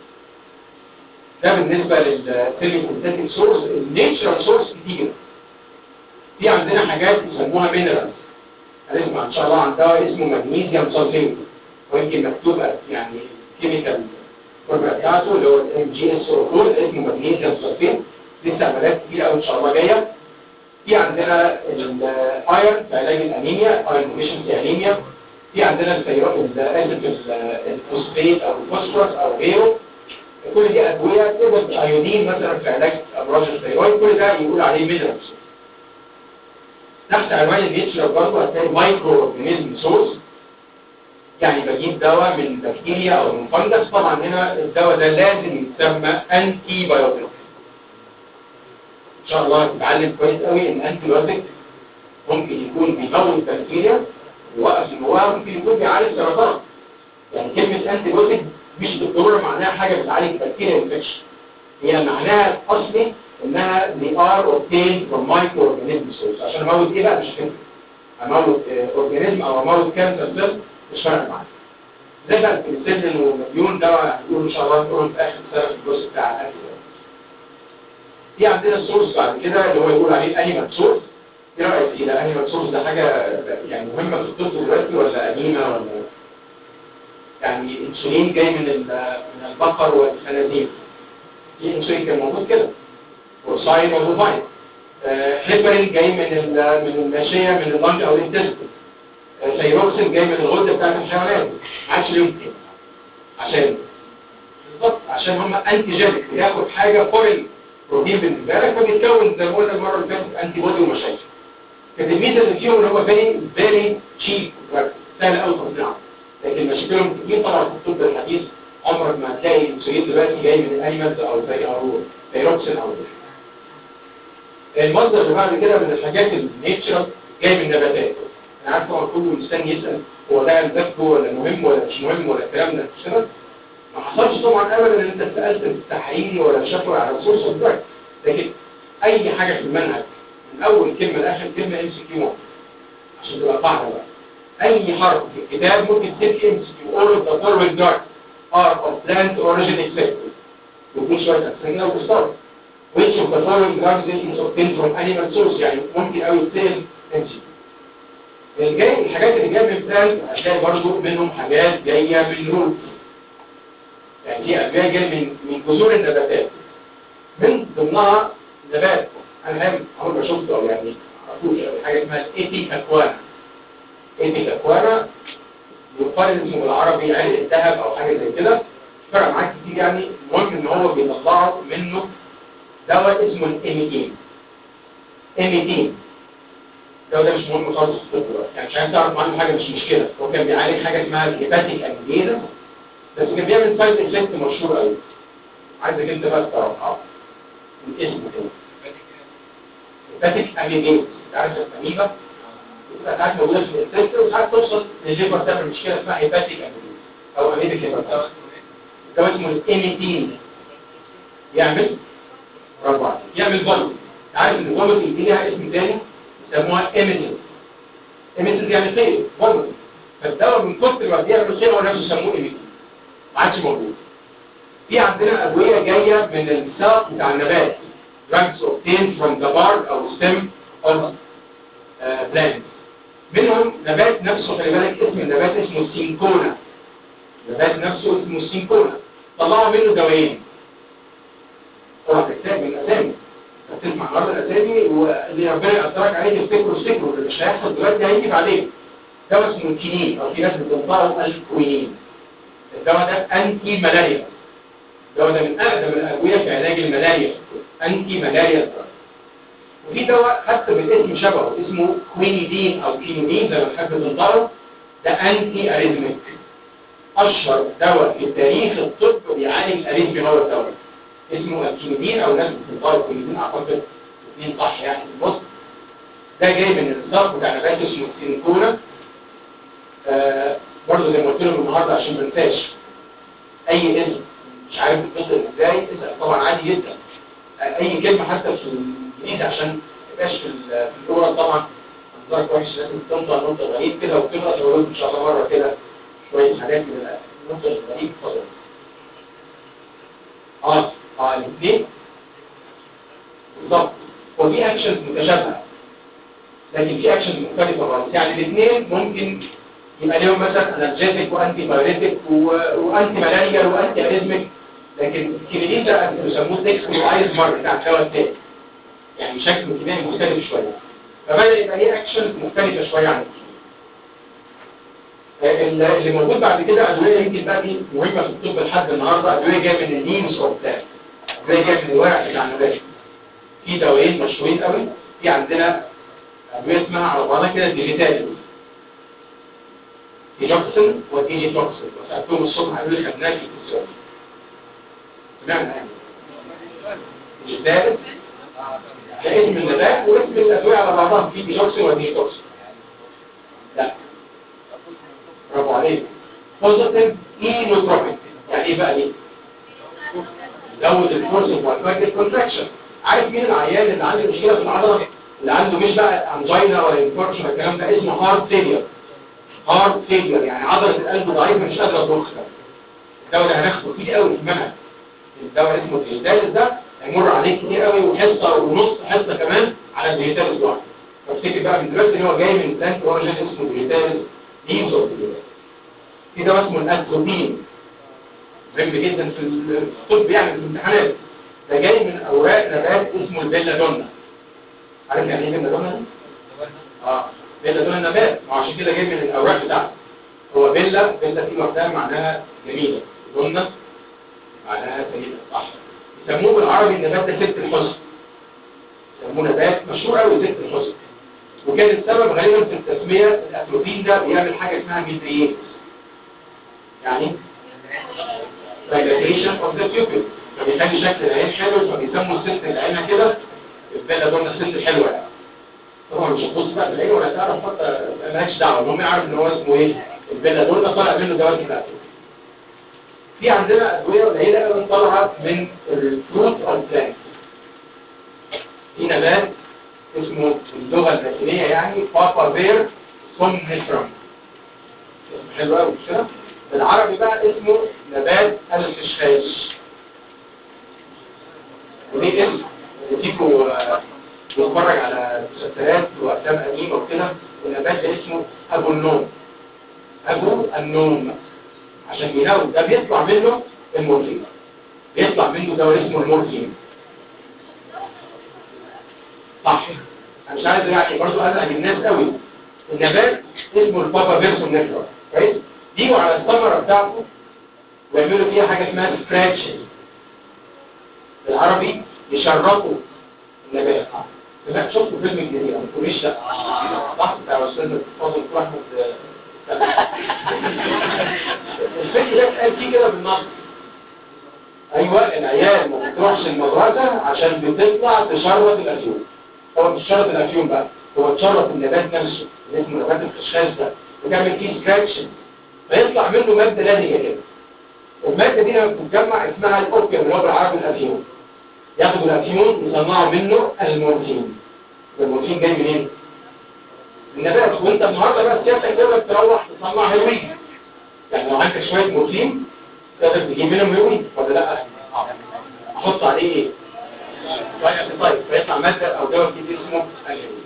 ده بالنسبه للسيمي سينثيتيك سورس النيتشرال سورس كتير في عندنا حاجات بيسموها مينرالز هنسمع ان شاء الله عن دواء اسمه مغنيسيوم سلفيت ويمكن مكتوب يعني كيميكال الفورمولا بتاعته اللي هو الام جي اس او اسمه مغنيسيوم سلفيت لسه عمليات كتير قوي ان شاء الله جايه في عندنا الايرون في علاج الانيميا ايرون ديفيشنسي انيميا في عندنا الفوسفيت او الفوسفورس او غيره كل دي ادويه تقدر الايودين مثلا في علاج ابراج الثيرويد كل ده يقول عليه مينرالز تحت عنوان النيتشر برضه هتلاقي مايكرو اورجانيزم سورس يعني بجيب دواء من بكتيريا او من فنجس طبعا هنا الدواء ده لازم يتسمى انتي بايوتيك ان شاء الله تتعلم كويس قوي ان انتي بايوتيك ممكن يكون بيموت بكتيريا يوقف النواه ممكن يكون بيعالج سرطان يعني كلمه انتي بايوتيك مش بالضروره معناها حاجه بتعالج بكتيريا انفكشن هي معناها الاصلي انها they are obtained from microorganism source عشان اموت ايه بقى مش هتفرق اموت اورجانيزم او اموت كانسر سيل مش فارق معايا زي بقى البنسلين ومليون دواء هنقول ان شاء الله نقول في اخر سنه في الجزء بتاع الاكل في عندنا السورس بعد كده اللي هو يقول عليه انيمال سورس ايه رايك فيه ده انيمال سورس ده حاجه يعني مهمه في الطب دلوقتي ولا قديمه ولا يعني الانسولين جاي من من البقر والخنازير في انسولين كان موجود كده وصاين وبوفاين هيبرين جاي من من الماشيه من اللنج او الانتستين سيروكسين جاي من الغده بتاعت الحيوانات ما عادش ليهم كده عشان بالظبط عشان هم انتيجينيك بياخد حاجه فورين بروتين بالنسبه لك فبيتكون زي ما قلنا المره اللي فاتت انتي بودي ومشاكل كانت الميزه اللي فيهم ان هم فيري فيري تشيب سهل قوي تصنيعهم لكن مشاكلهم كتير طبعا في الطب الحديث عمرك ما هتلاقي الانسولين دلوقتي جاي من الانيمالز او زي او سيروكسين او ده المصدر اللي بعد كده من الحاجات النيتشرال جاي من النباتات انا عارف طبعا كله مستني يسال هو ده الدكتور ولا مهم ولا مش مهم ولا الكلام ده مش كده ما حصلش طبعا ابدا ان انت سالت في التحريري ولا شفوي على السورس اوف دراج لكن اي حاجه في المنهج من اول كلمه لاخر كلمه ام سي كيو عشان تبقى قاعده بقى اي حرف في الكتاب ممكن تكتب ام سي كيو all of the following drugs are of plant origin except ويكون شويه اسئله وتستار which of the following drugs is obtained from animal source يعني ممكن قوي تسال ام سي الجاي الحاجات اللي جايه من بلانت هتلاقي برضه منهم حاجات جايه من روت يعني في ادويه جايه من من جذور النباتات من ضمنها نبات انا هم عمري ما شفته او يعني عرفوش حاجه اسمها الايتيك اكوانا ايتيك اكوانا يقال اسمه بالعربي عرق الذهب او حاجه زي كده فرق معاك كتير يعني المهم ان هو بيطلعوا منه دواء اسمه الاميتين اميتين ده ده مش مهم خالص في الطب دلوقتي يعني مش عايز تعرف عنه حاجه مش مشكله هو كان بيعالج حاجه اسمها الهيباتيك اميليزا بس كان بيعمل سايد افكت مشهور قوي عايزك انت بس تعرفها من اسمه كده هيباتيك اميليزا عارف الاميبا بتبقى ساعات موجوده في الانتست وساعات توصل للليفر تعمل مشكله اسمها هيباتيك اميليزا او اميبيك هيباتيك ده اسمه الاميتين يعمل برافو عليك يعمل فولت عارف ان الفولت دي ليها اسم تاني يسموها ايميتنس ايميتنس يعني خير فولت فالدواء من كتر ما بيعمل خير هو نفسه يسموه ايميتنس ما عادش موجود في عندنا ادويه جايه من الساق بتاع النبات drugs obtained from the bark او stem of uh, plants منهم نبات نفسه خلي بالك اسم النبات اسمه السينكونا نبات نفسه اسمه السينكونا طلعوا منه دوايين طبعا كتاب من الاسامي هتسمع النهارده الاسامي واللي ربنا يقدرك عليه تفتكره تفتكره اللي مش هيحصل دلوقتي هيجي بعدين دواء اسمه الكينين او في ناس بتنطقه الكوينين الدواء ده انتي ملاريا الدواء ده من اقدم الادويه في علاج الملاريا انتي ملاريا وفي دواء حتى بالاسم شبهه اسمه كوينيدين او كينيدين زي ما تحب تنطقه ده انتي اريزميك اشهر دواء في تاريخ الطب بيعالج الاريزمي هو الدواء اسمه الكينيدين او ناس بتنطقه الكينيدين اعتقد الاثنين صح يعني في النص ده جاي من الساق بتاع نبات اسمه السينكونا آه برضه زي ما قلت لهم النهارده عشان ما انساش اي اسم مش عارف تتصل ازاي اسال طبعا عادي جدا اي كلمه حتى في الانجليزي عشان ما تبقاش في في الاورال طبعا منظرك وحش لازم تنطق نطق غريب كده وتقرا تقول ان شاء الله مره كده شويه حاجات من النطق الغريب اتفضل اه اه الاثنين بالظبط ودي اكشنز متشابهه لكن في اكشنز مختلفه خالص يعني الاثنين ممكن يبقى لهم مثلا انرجيتك وانتي بايريتك وانتي ملاريا وانتي اريزميك لكن الكلينين ده بيسموه تكسكولايز مارك بتاع الدواء التاني يعني شكله كيميائي مختلف شويه فبدا يبقى ليه اكشنز مختلفه شويه عن الكلينين اللي موجود بعد كده ادويه يمكن بقى دي مهمه في الطب لحد النهارده ادويه جايه من النيمز اوف بلان ادويه جايه من الورق بتاع النبات في دوايين مشهورين قوي في عندنا ادويه اسمها على بعضها كده ديجيتال ديجوكسين وديجي توكسين وسألتهم الصبح قالوا لي خدناه في الفسيولوجي سمعنا يعني ديجيتال ده اسم النبات واسم الادويه على بعضها في ديجوكسين وديجي توكسين لا برافو عليك بوزيتيف اينوتروبيك يعني ايه بقى دي؟ زود الفورس والفاكتيف كونتراكشن عارف مين العيان اللي عنده مشكله في العضله اللي عنده مش بقى انجينا ولا انفورشن الكلام ده اسمه هارت فيلير هارت فيلير يعني عضله القلب ضعيفه مش قادره تضخ الدواء ده هناخده كتير قوي في المنهج الدواء اسمه الديجيتاليز ده هيمر عليك كتير قوي وحصه ونص حصه كمان على الديجيتاليز لوحده فافتكر بقى من دلوقتي ان هو جاي من بلانت اوريجين اسمه ديجيتاليز ديزو في دواء اسمه الاتروبين مهم جدا في الطب يعني في الامتحانات ده جاي من اوراق نبات اسمه البيلادونا عارف يعني ايه بيلادونا؟ اه بيلادونا نبات ما عشان كده جاي من الاوراق بتاعته هو بيلا بيلا دي لوحدها معناها جميله دونا معناها سيده صح يسموه بالعربي النبات ده ست الحسن يسموه نبات مشهور قوي ست الحسن وكان السبب غالبا في التسميه الاتروبين ده بيعمل حاجه اسمها ميدريات يعني dilatation of the pupil فبيخلي شكل العين حلو فبيسموا الست العينة كده البيلا دول الست الحلوة يعني طبعا مش هتبص بقى في العين ولا تعرف حتى مالكش دعوة المهم يعرف ان هو اسمه ايه البيلا دول ده طالع منه دواء بتاعته في عندنا ادوية قليلة قوي طالعة من الفروت او بلانت في نبات اسمه اللغة اللاتينية يعني بابا بير سومنيفرم حلو قوي مش كده؟ بالعربي بقى اسمه نبات الخشخاش وليه اسم تيجوا نتفرج على مسلسلات وافلام قديمه وكده والنبات ده اسمه ابو النوم ابو النوم عشان ينام ده بيطلع منه المورفين بيطلع منه دواء اسمه المورفين صح انا مش عايز يعني برضه ازعج الناس قوي النبات اسمه البابا فيرسون نيفرا كويس يجوا على الثمرة بتاعته ويعملوا فيها حاجة اسمها سكراتشنج بالعربي يشرطوا النبات لا شفتوا فيلم الجزيرة ما تقوليش لا صح بتاع استاذ فاضل احمد الفيلم ده اتقال فيه كده بالنص ايوه العيال ما بتروحش المدرسة عشان بتطلع تشرط الافيون هو مش شرط الافيون بقى هو تشرط النبات نفسه اللي اسمه نبات الخشخاش ده وتعمل فيه سكراتشنج فيطلع منه مادة لازجة كده المادة دي لما بتتجمع اسمها الأوبيوم اللي هو بالعربي الأفيون ياخدوا الأفيون يصنعوا منه المورفين المورفين جاي منين؟ من النبات وانت النهارده بقى سيادتك تقدر تروح تصنع هيروين يعني لو عندك شوية مورفين تقدر تجيب منهم هيروين ولا لا؟ احط عليه ايه؟ طيب طيب فيطلع مادة أو دواء جديد اسمه الهيروين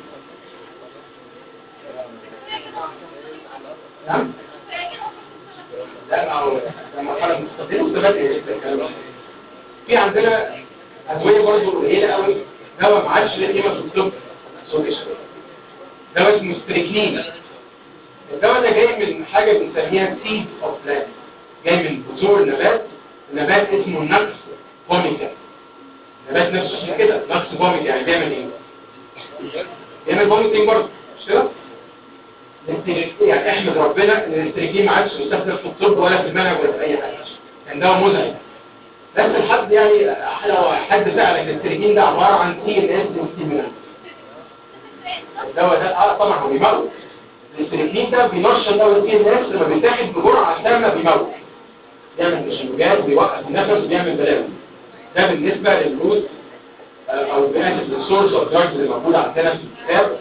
نعم؟ لا ما هو مرحلة مستقلة مستقلة ايه الكلام ده في عندنا أدوية برضه قليلة قوي دواء ما عادش له قيمة في الطب صوت شوية دواء اسمه ستريكنين الدواء ده جاي من حاجة بنسميها سيد اوف بلانت جاي من بذور النبات النبات اسمه نقص فوميكا النبات نفسه اسمه كده نقص فوميكا يعني بيعمل ايه؟ بيعمل فوميتنج برضه مش كده؟ يعني احمد ربنا ان الاستريكين ما عادش مستخدم في الطب ولا في المنهج ولا في اي حاجه كان دواء مزعج بس الحد يعني لو حد سالك الاستريكين ده عباره عن سي ان اس ستيمولانت الدواء ده اه طبعا هو بيموت الاستريكين ده بينشط قوي السي ان اس لما بيتاخد بجرعه تامه بيموت بيعمل تشنجات بيوقف النفس بيعمل بلاوي ده بالنسبه للروت او باسف للسورس اوف دراجز اللي موجوده عندنا في الكتاب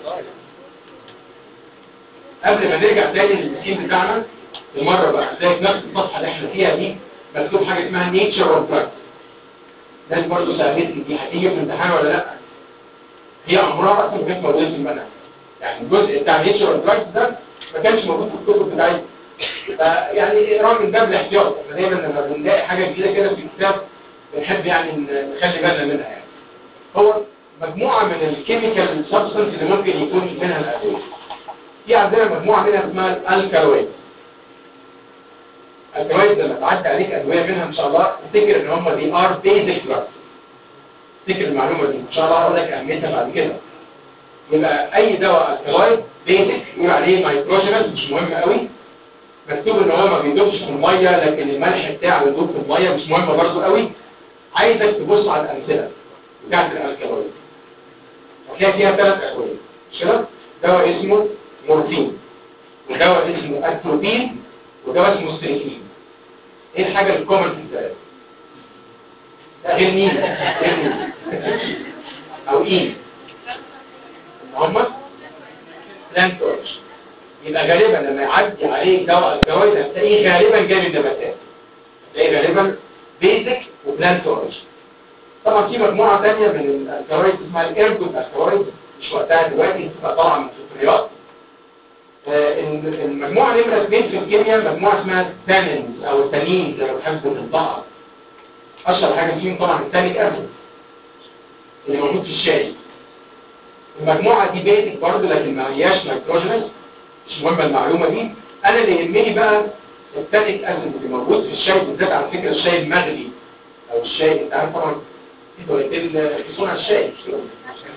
قبل ما نرجع تاني للسكين بتاعنا المرة بقى هتلاقي في نفس الصفحة اللي احنا فيها دي مكتوب حاجة اسمها نيتشر اوف دراجز ناس برضه سألتني دي هتيجي في الامتحان ولا لا؟ هي عمرها اصلا ما كانت موجودة في المنهج يعني الجزء بتاع نيتشر اوف دراجز ده ما كانش موجود في الكتب بتاعتنا فيعني اقراه من باب الاحتياط احنا دايما لما بنلاقي حاجة جديدة كده في الكتاب بنحب يعني نخلي بالنا منها يعني هو مجموعة من الكيميكال سبستنس اللي ممكن يكون منها الأدوية في عندنا مجموعة منها اسمها الالكالويد الالكالويد لما تعدي عليك ادوية منها ان شاء الله تفتكر ان هم دي ار بيزك دراجز تفتكر المعلومة دي ان شاء الله هقول لك اهميتها بعد كده يبقى اي دواء الكالويد بيزك يقول عليه نيتروجينس مش مهم قوي مكتوب ان هو ما بيدوبش في الميه لكن الملح بتاعه بيدوب في الميه مش مهم برضه قوي عايزك تبص على الامثله بتاعت الالكالويد هتلاقي فيها ثلاث ادويه مش كده دواء اسمه مورفين ودواء اسمه اتروبين ودواء اسمه ستريكين ايه الحاجة الكومن في الثلاثة؟ غير مين؟ غير مين؟ او اي ان هم بلانت اوريجن يبقى غالبا لما يعدي عليك دواء الجوائز هتلاقيه غالبا جاي من النباتات هتلاقيه غالبا بيزك وبلانت اوريجن طبعا في مجموعه ثانيه من الكوارث اسمها الايرجوت الكوارث مش وقتها دلوقتي بتبقى طالعه من الفطريات آه، ال- المجموعه نمره اثنين في الكيمياء مجموعه اسمها تانينز او تانين زي ما بنحب نطلقها اشهر حاجه فيهم طبعا التانيك اسيد اللي موجود في الشاي المجموعه دي بيتك برضه لكن ما هياش نيتروجينس مش مهمه المعلومه دي انا اللي يهمني بقى التانيك اسيد اللي موجود في الشاي بالذات على فكره الشاي المغلي او الشاي انت عارف طبعا في طريقتين في صنع الشاي مش كده؟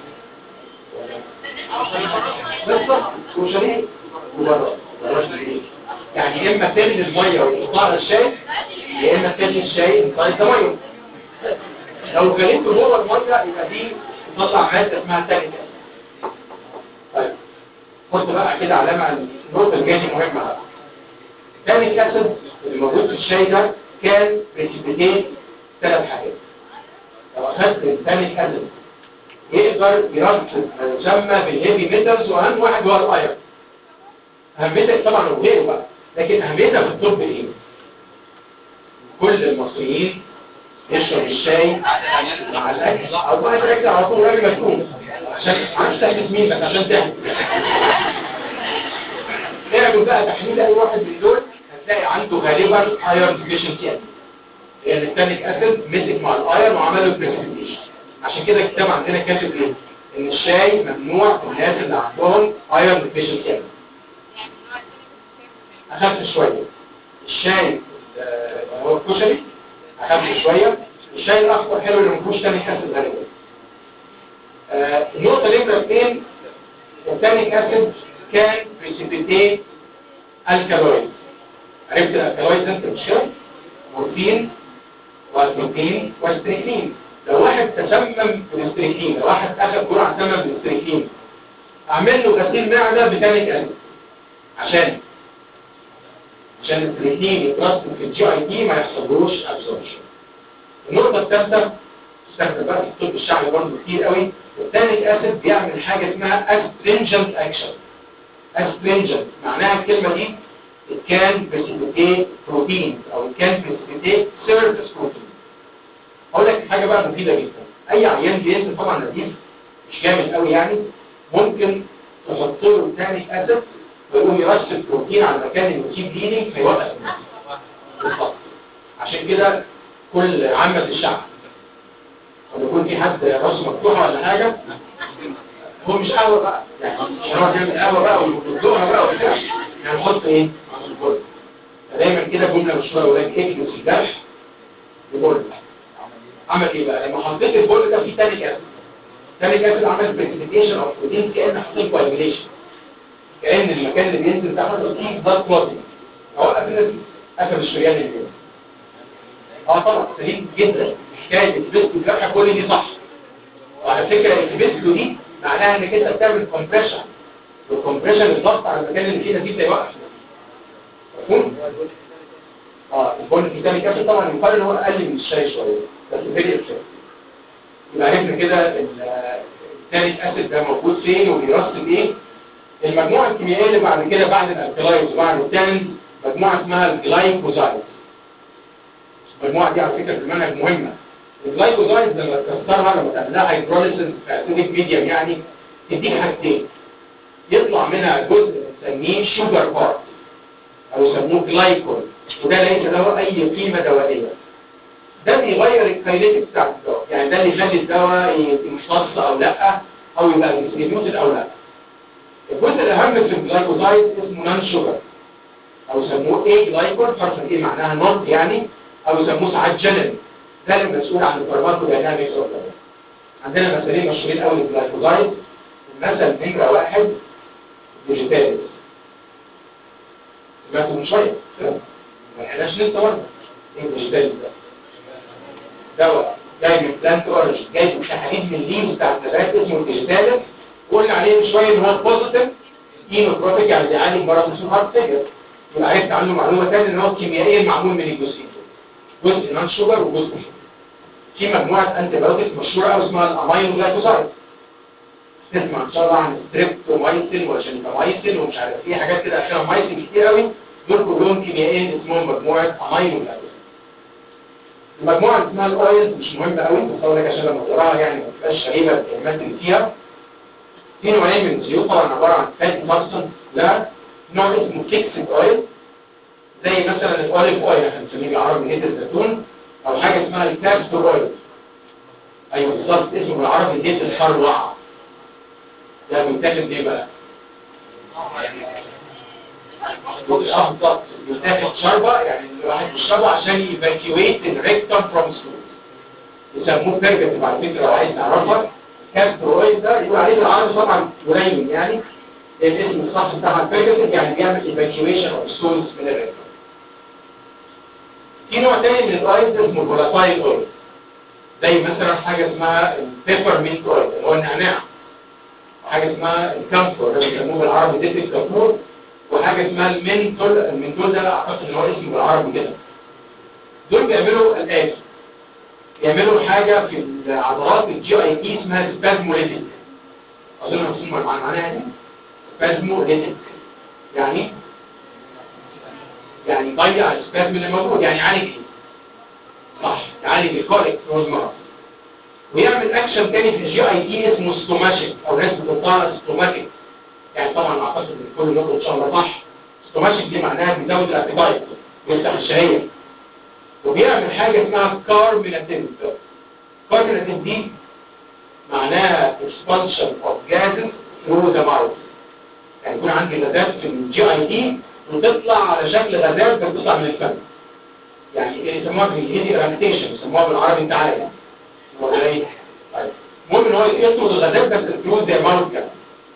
بالظبط وشريك وبره يعني يا اما ترمي الميه وتحطها على الشاي يا اما ترمي الشاي انسايد ذا ميه لو غليته جوه الميه يبقى دي تطلع ماده اسمها تانيك طيب خد بقى كده علامه على النقطه الجايه دي مهمه بقى تانيك اسيد اللي موجود في الشاي ده كان بريسيبيتيت ثلاث حاجات لو اخدت التانيك اسيد يقدر يرصد ما يسمى بالهيفي ميتالز واهم واحد هو الايرون اهميتها طبعا وغيره بقى لكن اهميتها في الطب ايه كل المصريين يشرب الشاي مع الاكل او بعد الاكل على طول قبل ما تقوم عشان عشان تحبس مين بس عشان تحبس اعمل بقى تحليل اي واحد من دول هتلاقي عنده غالبا ايرون ديفيشنسي لان التانيك اسيد مسك مع الايرون وعمل له بريسبيتيشن عشان كده الكتاب عندنا كاتب ايه ان الشاي ممنوع في الناس اللي عندهم ايرون ديفيشنسي اخف شويه الشاي آه، هو الكشري اخف شويه الشاي الاخضر حلو اللي ما فيهوش تاني اسيد غالبا آه، النقطه نمره اثنين التانيك اسيد كان بريسيبيتيت الكالويد عرفت الالكالويد انت مش كده مورفين والبروتين والستريكين لو واحد تسمم بالستريكين لو واحد اخذ جرعه سمم بالستريكين اعمل له غسيل معده بتانيك اسيد عشان عشان الستريكين يترسب في الجي اي تي ما يحصلوش ابسوربشن النقطه الثالثه استخدم بقى في الطب الشعبي برضه كتير قوي التانيك اسيد بيعمل حاجه اسمها astringent اكشن astringent معناها الكلمه دي it can precipitate proteins او it can precipitate surface proteins اقول لك حاجه بقى مفيده جدا اي عيان بينزل طبعا نزيف مش جامد قوي يعني ممكن تحط له تانيك اسيد ويقوم يرسب بروتين على المكان اللي فيه بليدنج فيوقف النزيف بالظبط عشان كده كل عامة الشعب لما يكون في حد راسه مفتوحه ولا حاجه هو مش قهوه بقى يعني مش هنقعد نعمل قهوه بقى ونطلقها بقى وبتاع يعني نحط ايه؟ البرد دايما كده جمله مشهوره ولاد اكنس الجرح ببرد عمل ايه بقى؟ لما حطيت البرد ده فيه تاني اسيد تاني اسيد عمل بريسيبيتيشن اوف بروتين كان حطيت كواجيليشن كان المكان اللي بينزل ده حصل فيه بلاد كلوتنج اوقف النزيف قفل الشريان اللي بينزل اه طبعا سليم جدا حكايه الفيسكو الجرح كل دي صح وعلى فكره الفيسكو دي معناها انك انت بتعمل كومبريشن والكومبريشن الضغط على المكان اللي فيه نزيف ده يوقف مفهوم؟ اه البول في تاني كاسل طبعا يقال ان هو اقل من الشاي شويه بس فيري افكتيف يبقى عرفنا كده التانيك اسيد ده موجود فين وبيرسب ايه المجموعه الكيميائيه اللي بعد كده بعد الالكلايز وبعد التانز مجموعه اسمها الجلايكوزايد المجموعه دي على فكره في المنهج مهمه الجلايكوزايد لما تكسرها لما تعملها هيدروليسيس في اسيديك ميديم يعني تديك حاجتين يطلع منها جزء بنسميه شوجر بارت او يسموه جلايكول وده ليس له اي قيمه دوائيه ده بيغير الكاينيتكس بتاع الدواء يعني ده اللي يخلي الدواء يمتص او لا او يبقى ديستريبيوتد او لا الجزء الاهم في الجلايكوزايد اسمه نان شوجر او يسموه ايه جلايكول حرف ايه معناها نوت يعني او يسموه ساعات جنرال ده المسؤول عن الفارماكو داينامكس اوف عندنا مثالين مشهورين قوي للجلايكوزايد المثل نمره واحد فيجيتاليز سمعتوا من شويه ما احناش لسه برضه ايه الفيجيتاليز ده دواء جاي من بلانت اوريجن جاي من تحاليل من الليمز بتاع النبات اسمه الفيجيتاليز قلنا عليه من شويه ان هو بوزيتيف اينوتروبيك يعني بيعالج مرض اسمه هارت فيجر يبقى عرفت عنه معلومه ثانيه ان هو كيميائيا معمول من الجزئين جزء نان شوجر وجزء شوجر في مجموعه انتي بايوتكس مشهوره قوي اسمها الامينو جلايكوزايد تسمع ان شاء الله عن ستريبتومايسين وشنتامايسين ومش عارف ايه حاجات كده اخرها مايسين كتير قوي دول كلهم كيميائيين اسمهم مجموعه امينو اسيد المجموعه اللي اسمها الاويلز مش مهمه قوي بس اقول لك عشان لما تقراها يعني ما تبقاش غريبه الكلمات اللي فيها في نوعين من الزيوت طبعا عباره عن فاتي سبستنس لا نوع اسمه فيكسد اويل زي مثلا الاوليف اويل احنا بنسميه بالعربي زيت الزيتون او حاجه اسمها الكاستور اويل ايوه بالظبط اسمه بالعربي زيت الخروع ده بيتاخد ليه بقى؟ اه بالظبط بيتاخد شربة يعني الواحد بيشربه عشان يفاكيويت الريكتم فروم ستول يسموه بيرجتيف على فكره لو عايز تعرفها كاستر اويل ده يقول عليه بالعربي طبعا قليل يعني الاسم الصح بتاعها بيرجتيف يعني بيعمل ايفاكيويشن اوف ستولز من الريكتم في نوع تاني من الاويل اسمه الفولاتايل اويل زي مثلا حاجه اسمها البيبر مينت اويل اللي هو النعناع وحاجه اسمها الكامفور ده بيسموه بالعربي زيت الكافور وحاجه اسمها المنتول المنتول ده اعتقد ان هو اسمه بالعربي كده دول بيعملوا الاتي بيعملوا حاجه في العضلات الجي اي تي اسمها سبازموليتيك اظن مفهوم معناها دي سبازموليتيك يعني يعني يضيع السبازم اللي موجود يعني يعالج ايه صح يعالج الكوليك روزمارا ويعمل اكشن تاني في الجي اي تي اسمه ستوماشيك او ناس بتنطقها ستوماتيك يعني طبعا اعتقد ان كل نقطه ان شاء الله صح ستوماشيك دي معناها بيزود الابيتايت بيفتح الشهيه وبيعمل حاجه اسمها كارميناتين كارميناتين دي معناها expulsion of gases through the mouth يعني يكون عندي غازات في الجي اي تي وتطلع على شكل غازات بتطلع من الفم يعني يسموها بالانجليزي رامتيشن يسموها بالعربي انت عارف ولا ايه؟ طيب المهم ان هو يطرد الغازات بس الفلوس زي ماوث كده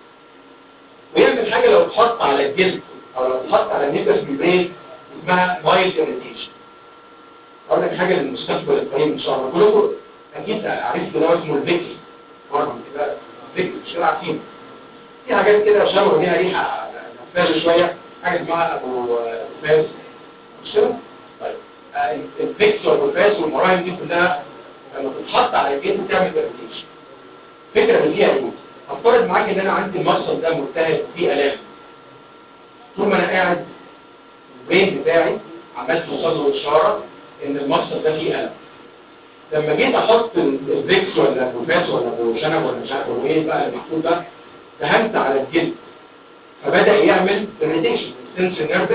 ويعمل حاجه لو اتحط على الجلد او لو اتحط على النيبس ميمبرين اسمها مايلد اريتيشن اقول لك حاجه للمستقبل القريب ان شاء الله كلكم اكيد عرفت ان هو اسمه الفيكي مره كده فيكي مش كده عارفين في حاجات كده شبه ليها ريحه نفاذه شويه حاجه اسمها ابو فاس مش كده؟ طيب الفيكس والفاس والمراهم دي كلها لما تتحط على الجلد تعمل اريتيشن الفكره اللي فيها ايه؟ افترض معاك ان انا عندي المفصل ده ملتهب فيه الام طول ما انا قاعد البين بتاعي عمال توصل له اشاره ان المفصل ده فيه الم لما جيت احط الفيكس ولا البوفاس ولا الشنب ولا مش عارف هو ايه بقى اللي محطوط ده دهنت على الجلد فبدا يعمل اريتيشن سنس نيرف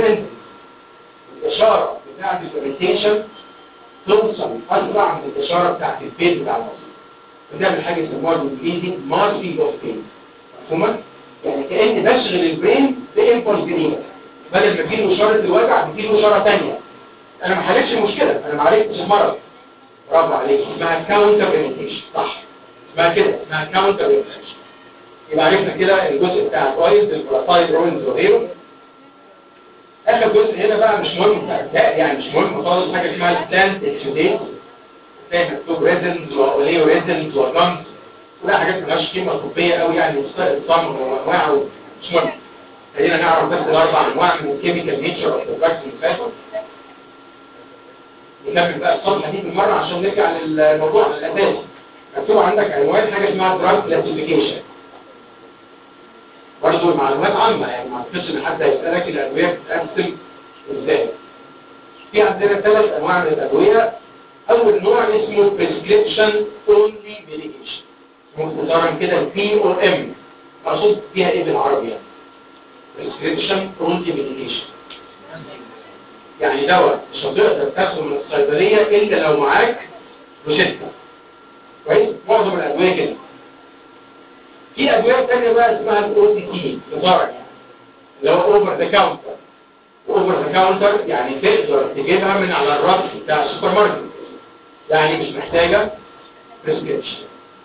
الاشاره بتاعت الاريتيشن توصل اسرع من الاشاره بتاعت البين بتاع المفصل بنعمل حاجه يسموها بالانجليزي مارسي اوف بين مفهومه يعني كاني بشغل البرين بامبولس جديده بدل ما تجيله اشاره الوجع بتجيله اشاره ثانيه انا ما حلتش المشكله انا ما عالجتش المرض برافو عليك اسمها كاونتر ايميتيشن صح اسمها كده اسمها كاونتر ايميتيشن يبقى عرفنا كده الجزء بتاع الاويلز الفولاتايل روينز وغيره اخر جزء هنا بقى مش مهم بتاع يعني مش مهم خالص حاجه اسمها البلانت اكسيديت زي مكتوب ريزنز واوليو ريزنز وجامز كلها حاجات مالهاش قيمه طبيه قوي يعني الصمغ وانواع مش مهم خلينا نعرف بس الاربع انواع من الكيميكال نيتشر اوف ذا فاكسين فاتوا نكمل بقى الصفحه دي بالمره عشان نرجع للموضوع الاساسي مكتوب عندك عنوان حاجه اسمها دراج كلاسيفيكيشن برضه معلومات عامه يعني ما اعتقدش ان حد هيسالك الادويه بتتقسم ازاي في عندنا ثلاث انواع من الادويه اول نوع اسمه prescription only medication مختصرا كده البي او ام مقصود فيها ايه بالعربي يعني prescription only medication يعني دواء مش هتقدر تاخده من الصيدليه الا لو معاك روشته كويس معظم الادويه كده في ادويه ثانيه بقى اسمها الاو تي تي بصراحه يعني اللي هو اوفر ذا كاونتر اوفر ذا كاونتر يعني تقدر تجيبها من على الرف بتاع السوبر ماركت يعني مش محتاجة بريسكريبشن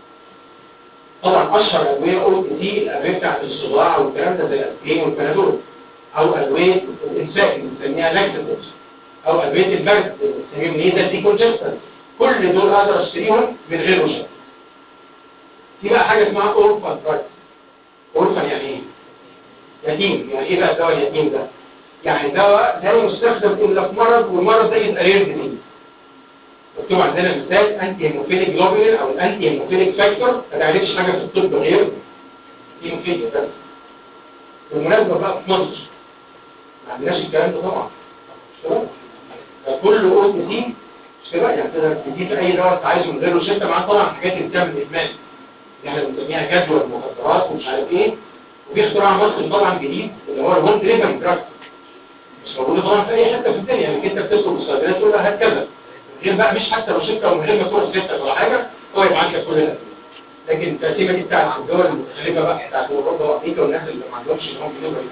طبعا اشهر ادويه او تي الادويه بتاعت الصداع والكلام ده زي الاسبرين والبنادول او ادويه الانساك اللي بنسميها لاكتوز او ادويه البرد اللي بنسميهم نيزل ديكونجستنت كل دول اقدر اشتريهم من غير رشوه في بقى حاجه اسمها اورفان دراج اورفان يعني ايه يتيم يعني ايه بقى الدواء اليتيم ده يعني دواء لا يستخدم الا في مرض والمرض ده يبقى رير ديزيز مكتوب عندنا مثال انتي هيموفيليك جلوبولين او الانتي هيموفيليك فاكتور ما تعرفش حاجه في الطب غير هيموفيليا بس بالمناسبة بقى في مصر ما عندناش الكلام ده طبعا مش كده؟ كل او تي سي مش كده يعني تقدر تجيب اي دواء انت عايزه من غير روشته معاه طبعا حاجات اللي بتعمل ادمان اللي احنا بنسميها جدول مخدرات ومش عارف ايه وفي اختراع مصري طبعا جديد اللي هو الهوم دريفن دراج مش موجود طبعا في اي حته في الدنيا يعني انت بتدخل الصيدليه تقول لها هات كذا غير بقى مش حتى روشته ومن غير ما تروح سته ولا حاجه هو يبعت لك كل ده لكن التقسيمه دي بتاعت الدول المختلفه بقى بتاعت اوروبا وامريكا والناس اللي ما عندهمش ان هم بيقدروا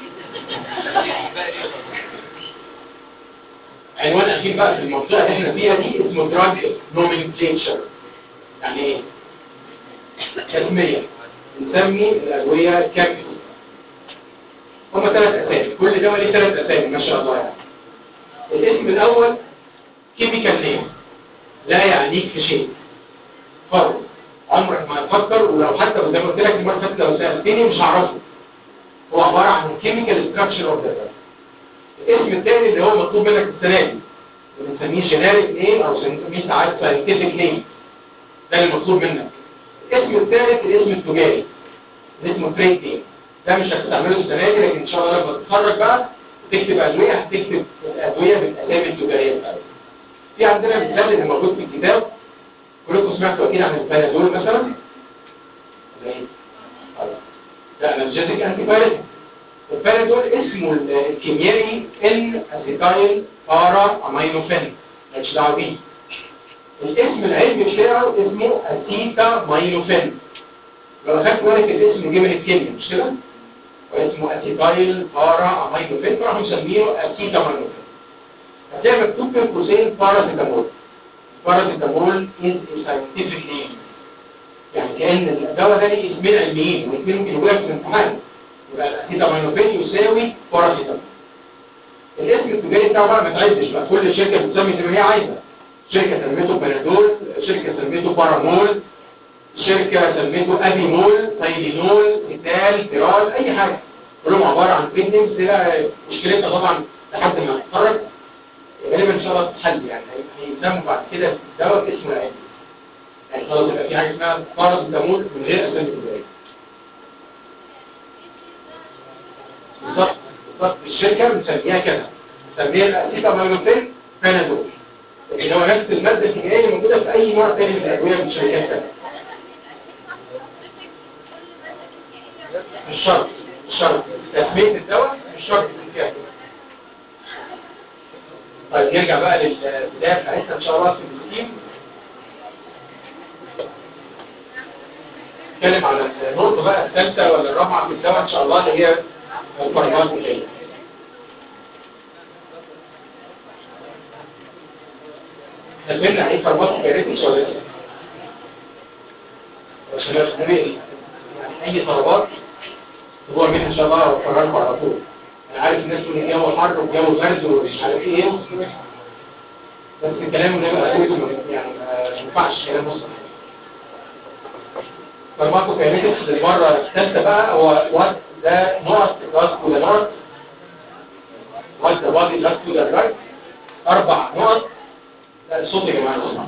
عنوان اخير بقى في المنطقه اللي احنا فيها دي اسمه دراج نومنكليتشر يعني ايه؟ تسميه بنسمي الادويه كامل هم ثلاث اسامي كل دواء ليه ثلاث اسامي ما شاء الله يعني الاسم الاول كيميكال نيم لا يعنيك في شيء فرض عمرك ما هتفكر ولو حتى زي ما قلت لك المره اللي فاتت لو سالتني مش هعرفه هو عباره عن كيميكال ستراكشر اوف ذا الاسم الثاني اللي هو مطلوب منك السنه دي بنسميه جينيريك نيم او بنسميه ساعات ساينتفك نيم ده اللي مطلوب منك الاسم الثالث الاسم التجاري اللي اسمه تريد نيم ده مش هتستعمله السنه دي لكن ان شاء الله لما تتخرج بقى تكتب ادويه هتكتب الادويه بالاسامي التجاريه بتاعتها في عندنا مثال اللي موجود في الكتاب كلكم سمعتوا اكيد عن البنادول مثلا ولا ايه؟ لا انرجيتك انتي بايريتك البنادول اسمه الكيميائي ان اسيتايل بارا امينوفين مالكش دعوه بيه الاسم العلمي بتاعه اسمه اسيتا ماينوفين لو اخدت بالك الاسم جه من الكيمياء مش كده؟ واسمه اسيتايل بارا امينوفين فراحوا مسمينه اسيتا ماينوفين هتلاقي مكتوب بين قوسين باراسيتامول باراسيتامول از ساينتفك نيم يعني كأن الدواء ده ليه اسمين علميين والاثنين ممكن يقولوا في الامتحان يبقى الاسيتامينوفين يساوي باراسيتامول الاسم التجاري بتاعه بقى ما تعدش بقى كل شركه بتسمي زي ما هي عايزه شركه سميته بنادول شركه سميته بارامول شركه سميته ابيمول تايلينول ايتال بيرال اي حاجه كلهم عباره عن بيندنجز مشكلتها طبعا لحد ما تتخرج غالبا ان شاء الله تتحل يعني هيسموا بعد كده الدواء باسمه العلمي يعني خلاص يبقى في حاجه اسمها باراسيتامول من غير اسامي تجاريه بالظبط بالظبط الشركه بنسميها كده بنسميها الاسيتامينوفين بنادول لكن هو نفس الماده الكيميائيه اللي موجوده في اي نوع تاني من الادويه من شركات ثانيه مش شرط مش شرط تسميه الدواء مش شرط يكون فيها كده طيب نرجع بقى للبدايه بتاعتنا ان شاء الله في التيم نتكلم على النقطه بقى الثالثه ولا الرابعه في الدواء ان شاء الله اللي هي الفارماكولوجيا هتبنى ايه فارماكولوجيا ولا لسه؟ عشان نفهم يعني اي طلبات هو منها ان شاء الله وفرجكم على طول انا عارف الناس تقول الجو حر والجو برد ومش عارف ايه بس الكلام ده بقى يعني ما ينفعش كلام مصر فارماكو كاينيتكس للمره الثالثه بقى هو وات ده نقط راس ولا نقط وات ذا بادي راس ولا رايت اربع نقط لا الصوت يا جماعه اسمع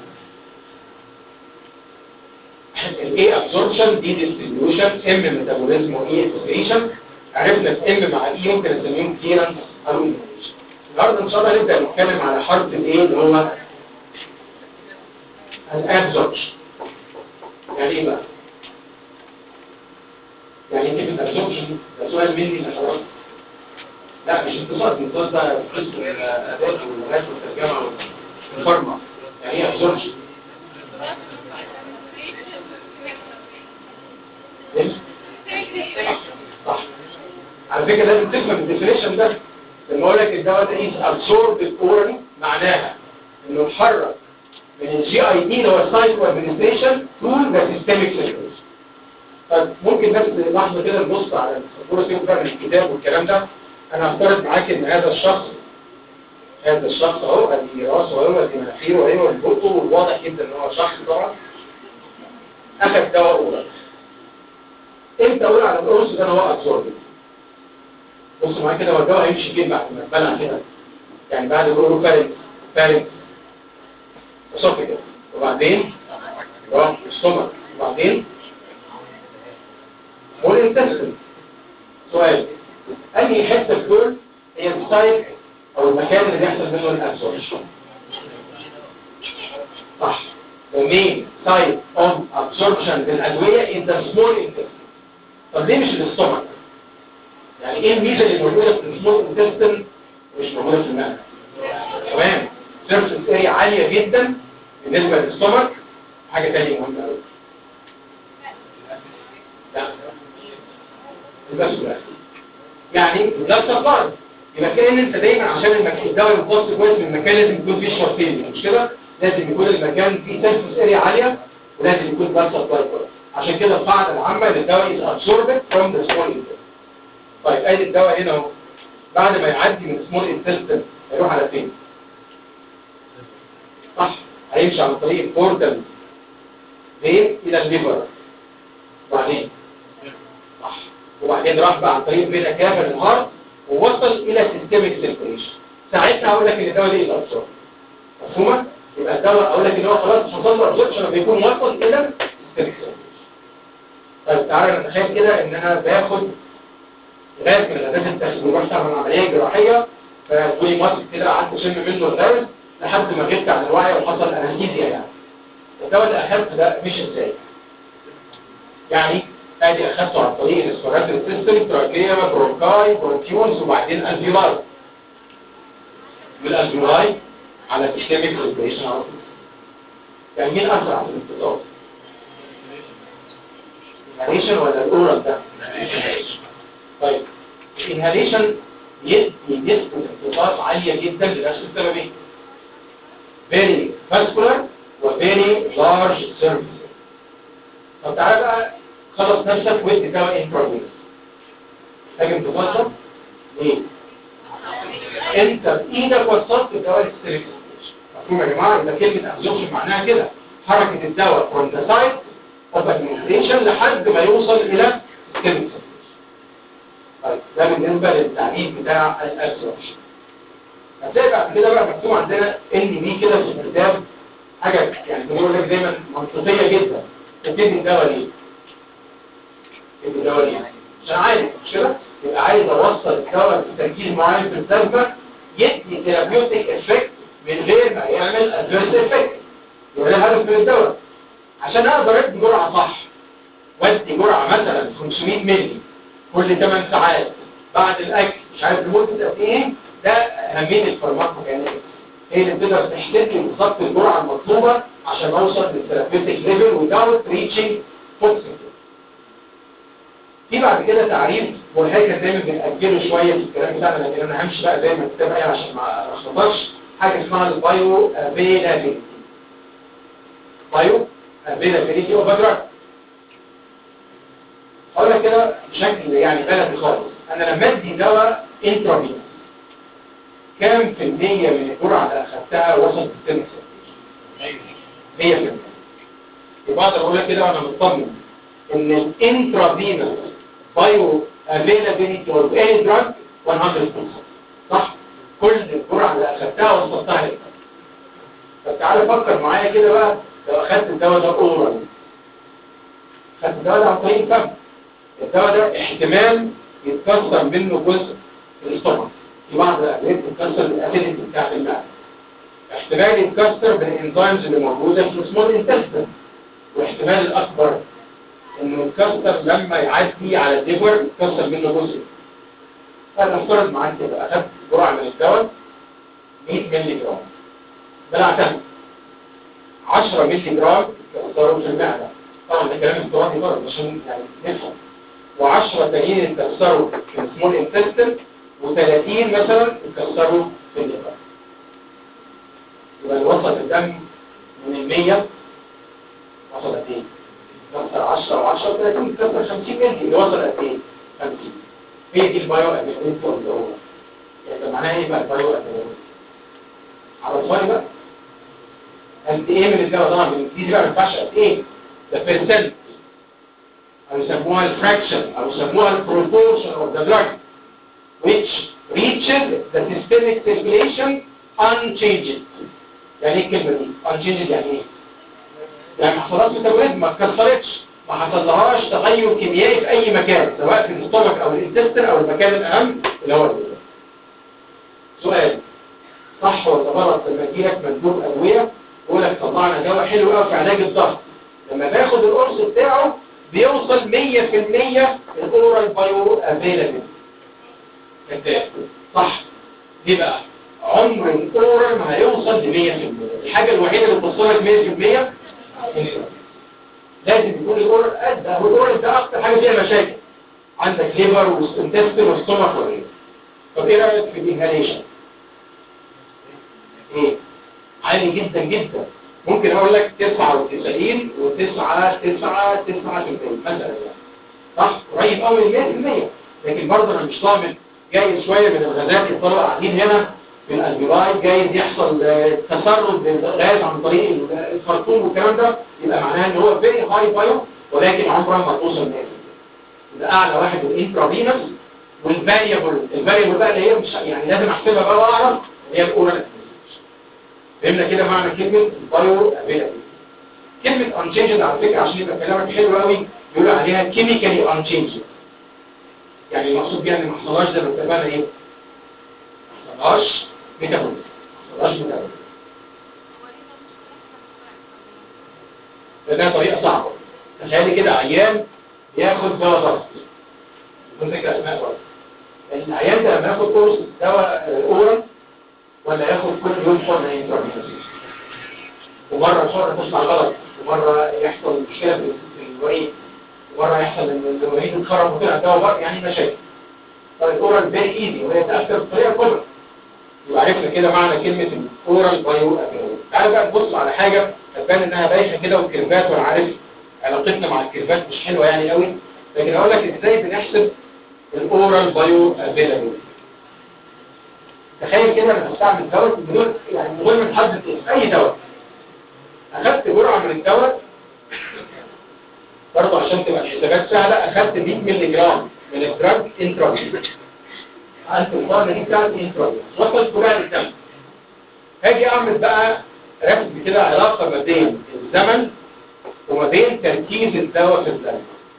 الاي ابزوربشن دي ديستريبيوشن ام ميتابوليزم واي اكسبريشن عرفنا ام مع اي ممكن نسميهم كليرنس او النهارده ان شاء الله نبدا نتكلم على حرف الايه اللي هو الابزوربشن يعني ايه بقى؟ يعني ايه كلمه ابزوربشن ده سؤال مني لحضرتك لا مش انتصار انتصار ده قسم الاداء واللغات والترجمه والفرمه يعني ايه ابزوربشن؟ صح على فكرة لازم تفهم الديفينيشن ده لما اقول لك الدواء ده is absorbed orally معناها انه اتحرك من الجي اي دي اللي هو السايكو ادمنستريشن تو ذا سيستميك سيرفيس طيب ممكن بس لحظه كده نبص على الصوره تبقى من الكتاب والكلام ده انا هفترض معاك ان هذا الشخص هذا الشخص اهو ادي راسه اهو ادي مناخيره اهو ادي بقه والواضح جدا ان هو شخص طبعا اخذ دواء اورال امتى اقول على القرص ده ان هو ابسوربد بص معايا كده هو الدواء هيمشي فين بعد ما اتبلع كده يعني بعد الاورو فارنكس فارنكس وصف كده وبعدين راح السمك وبعدين small intestine سؤال أي حتة في دول هي السايت أو المكان اللي بيحصل منه الأبسوربشن صح the main site of absorption للأدوية is the small intestine طب ليه مش الاستومك؟ يعني ايه الميزة اللي موجودة في السمول intestine مش موجودة في المعدة؟ تمام surface area عالية جدا بالنسبة للاستومك حاجة تانية مهمة قوي لا البس يعني ده سبلاي يبقى كأن انت دايما عشان المكان الدواء يبص كويس من المكان لازم يكون فيه شرطين مش كده لازم يكون المكان فيه سيرفس اريا عاليه ولازم يكون ده سبلاي كويس عشان كده القاعده العامه ان الدواء از ابسوربد فروم ذا سمول انتستين طيب ادي الدواء هنا اهو بعد ما يعدي من السمول انتستين هيروح على فين صح هيمشي على طريق البورتال فين الى الليفر وبعدين صح وبعدين راح بقى عن طريق بين كافر الهارت ووصل الى سيستميك سيركيليشن ساعتها اقول لك ان الدواء ده ايه الابسورب مفهومه يبقى الدواء اقول لك ان هو خلاص حصل له ابسوربشن بيكون وصل الى سيستميك سيركيليشن طيب تعالى نتخيل كده ان انا باخد غاز من الغازات التخزين رحت اعمل عمليه جراحيه فادوني ماسك كده قعدت اشم منه الغاز لحد ما غبت عن الوعي وحصل انستيزيا يعني الدواء اللي اخدته ده مش ازاي يعني ادي اخدته عن طريق الاسبراتوري سيستم تراكيا برونكاي برونكيولز وبعدين الفيولاي والالفيولاي على سيستميك ريسبيريشن على طول يعني مين اسرع في الانتصاب الانهاليشن ولا الاورال ده طيب الانهاليشن يدي نسبة انتصاب عالية جدا لنفس السببين very vascular و very large surface طب تعالى بقى خلص نفسك وادي دواء انترافينوس لازم تفضل ليه؟ انت بايدك وصلت الدواء للسيريك مفهوم يا جماعه يبقى كلمه ابزوربشن معناها كده حركه الدواء from the site of administration لحد ما يوصل الى السيريك طيب ده بالنسبه للتعريف بتاع الابزوربشن هتلاقي بعد كده بقى مكتوب عندنا ان بي كده في الكتاب حاجه يعني بنقول لك دايما منطقيه جدا تبتدي الدواء ليه؟ الدواء ليه؟ عشان عايز مش كده؟ يبقى عايز اوصل الدواء بتركيز معين في البلازما يدي ثيرابيوتيك افكت من غير ما يعمل ادفيرس افكت يبقى ده هدف من الدواء عشان اقدر ادي جرعه صح وادي جرعه مثلا 500 مللي كل 8 ساعات بعد الاكل مش عارف لمده قد ايه ده اهميه الفارماكوكينيتكس هي اللي بتقدر تحدد لي بالظبط الجرعه المطلوبه عشان اوصل للثيرابيوتيك ليفل without reaching toxicity في بعد كده تعريف والهيكل دايما بنأجله شويه في الكلام بتاعنا لكن انا همشي بقى زي ما الكتاب قال عشان ما اخلطش حاجه اسمها البايو افيلابيلتي بايو افيلابيلتي اوف دراج اقول لك كده بشكل يعني بلدي خالص انا لما ادي دواء انترافينوس كام في المية من الجرعة اللي اخدتها وصلت للسن 100% يبقى اقدر اقول لك كده وانا مطمن ان الانترافينوس بايو افيلابيلتي اوف اني دراج 100% صح كل الجرعة اللي اخدتها وصلتها لك طب تعالى فكر معايا كده بقى لو اخدت الدواء ده اورال خدت الدواء ده عن طريق الفم الدواء ده احتمال يتكسر منه جزء في الاستومك في بعض الأدوية بتتكسر بالأسيديتي بتاعت المعدة احتمال يتكسر بالإنزيمز اللي موجودة في السمول انتستين واحتمال الأكبر إنه يتكسر لما يعدي على الليفر يتكسر منه جزء فأنا افترض معاك كده أخدت جرعة من الدواء 100 مللي جرام بلعتها 10 مللي جرام يتكسروا في المعدة طبعا ده كلام افتراضي برضه عشان يعني نفهم و10 تانيين يتكسروا في السمول انتستين و30 مثلا يكسروا في الليفر يبقى اللي وصل الدم من ال 100 وصل قد ايه؟ يكسر 10 و10 و30 يكسر 50 مللي اللي وصل قد ايه؟ 50 هي دي البايو ابيليتي اوف ذا يعني معناها ايه بقى البايو ابيليتي؟ على الصواني بقى قد ايه من الدواء طبعا بالانجليزي بقى ما ينفعش قد ايه؟ ده بيرسنت او يسموها الفراكشن او يسموها البروبورشن اوف ذا دراج which reaches the systemic circulation unchanged يعني ايه الكلمة دي؟ unchanged يعني ايه؟ يعني ما حصلتش ميتابوليزم ما اتكسرتش ما حصلهاش تغير كيميائي في اي مكان سواء في الاستومك او الانتستين او المكان الاهم اللي هو الليفر سؤال صح ولا غلط لما يجيلك مندوب ادويه يقول لك طلعنا دواء حلو قوي في علاج الضغط لما باخد القرص بتاعه بيوصل 100% الاورال بايو افيلابل كذاب صح ليه بقى عمر الاورال ما هيوصل ل 100% الحاجه الوحيده اللي توصلك 100% لازم يكون الاورال قد هو الاورال ده اكتر حاجه فيها مشاكل عندك ليفر وانتستين وستومك وغيره طب ايه رايك في الانهاليشن ايه عالي جدا جدا ممكن اقول لك 99 و9 9 9 مثلا يعني صح قريب قوي من 100% لكن برضه انا مش ضامن جاي شويه من الغازات الطلبه قاعدين هنا في الالفيرايد جايز يحصل آه، تسرب للغاز عن طريق ال- الخرطوم والكلام ده يبقى معناه ان هو فيري هاي بايو ولكن عمره ما توصل 100% يبقى اعلى واحد الانترافينوس والفاريبل الفاريبل بقى اللي هي مش يعني لازم احسبها بقى واعرف اللي هي الاورال فهمنا كده معنى كلمه بايو افيلابيلتي كلمه انشينجد على فكره عشان يبقى كلامك حلو قوي بيقولوا عليها كيميكالي انشينجد يعني المقصود بيها ان ما حصلهاش زي ما اتفقنا ايه ما حصلهاش ميتابوليزم ما حصلهاش ميتابوليزم لانها طريقه صعبه تخيلي كده عيان ياخد دواء ضغط يكون فكره اسماء ضغط العيان ده لما ياخد كورس دواء اورال ولا ياخد كل يوم حقنه انترافينوس ومره الحقنه تطلع غلط ومره يحصل مشكله في في الوريد ومره يحصل ان الوريد اتخرب وطلع دواء بره يعني مشاكل فالاورال فيري ايزي وهي تاثر بطريقه كبرى يبقى عرفنا كده معنى كلمه الاورال بايو افيلابيلتي تعالى بقى نبص على حاجه هتبان انها بايخه كده والكيرفات وانا عارف علاقتنا مع الكيرفات مش حلوه يعني قوي لكن اقول لك ازاي بنحسب الاورال بايو افيلابيلتي تخيل كده انا بستعمل دواء بدون يعني من غير ما نحدد اسم اي دواء اخدت جرعه من الدواء برضه عشان تبقى الحسابات سهله اخدت 100 مللي جرام من الدراج انترافينوس انت الفارمه دي بتاعت انترافينوس وصلت جرعه للدم هاجي اعمل بقى رسم كده علاقه ما بين الزمن وما بين تركيز الدواء في الدم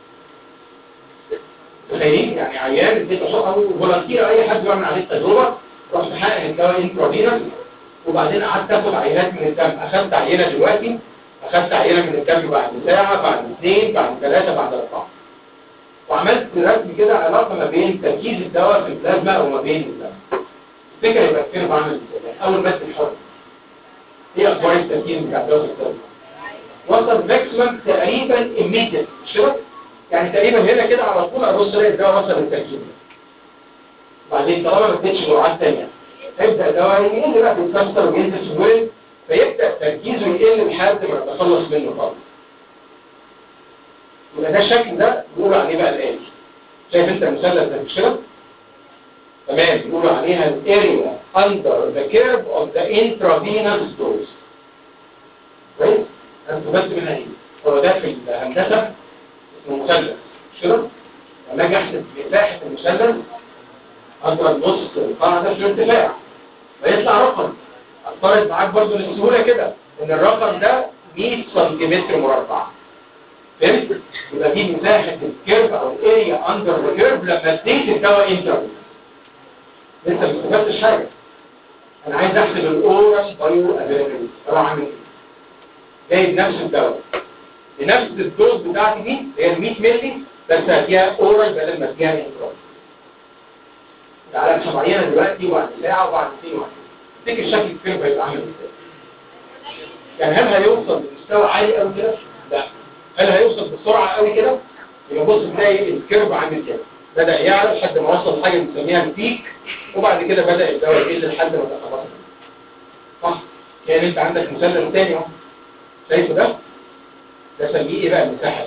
تخيلين يعني عيان اديته حقن فولنتير اي حد بيعمل عليه تجربه رحت حقن الدواء انترافينوس وبعدين قعدت اخد عينات من الدم اخدت عينه دلوقتي اخدت عينه من الدم بعد ساعه بعد اثنين بعد ثلاثه بعد اربعه وعملت رسم كده علاقه ما بين تركيز الدواء في البلازما وما بين الدم الفكره يبقى الكيرف عامل ازاي يعني اول ما الحر ايه اخبار التركيز بتاع الدواء في البلازما وصل ماكسيمم تقريبا immediate مش كده؟ يعني تقريبا هنا كده على طول ابص الاقي الدواء وصل للتركيز بعدين طالما ما اديتش جرعات ثانيه هيبدا الدواء يقل بقى بيتكسر وينزل في الورم فيبدا تركيزه يقل لحد ما يتخلص منه خالص يبقى ده الشكل ده بيقولوا عليه بقى الآلي شايف انت المثلث ده مش كده؟ تمام بيقولوا عليها الاريا under the curve of the intravenous dose كويس؟ انتوا بس منها ايه؟ هو ده في الهندسه اسمه مثلث مش كده؟ لما اجي احسب مساحه المثلث اضرب نص القاعده في الارتفاع فيطلع رقم افترض معاك برضه للسهوله كده ان الرقم ده 100 سنتيمتر مربع فهمت؟ يبقى دي مساحه الكيرف او الاريا اندر ذا كيرف لما اديت الدواء انتر لسه ما استفدتش حاجه انا عايز احسب الاورال بايو افيلابيلتي طبعا اعمل ايه؟ جايب نفس الدواء بنفس الدوز بتاعتي دي هي ال 100 مللي بس هديها اورال بدل ما اديها انترا تعالى مش معينه دلوقتي وبعد ساعه وبعد اثنين وبعد تفتكر شكل الكيرف هيبقى عامل ازاي؟ يعني هل هيوصل لمستوى عالي قوي كده؟ لا هل هيوصل بسرعه قوي كده؟ يبقى بص تلاقي الكيرف عامل كده بدأ يعلى لحد ما وصل لحاجه بنسميها البيك وبعد كده بدأ الدواء يقل لحد ما تخلص صح؟ يعني انت عندك مثلث تاني اهو شايفه ده؟ ده سميه ايه بقى المساحه دي؟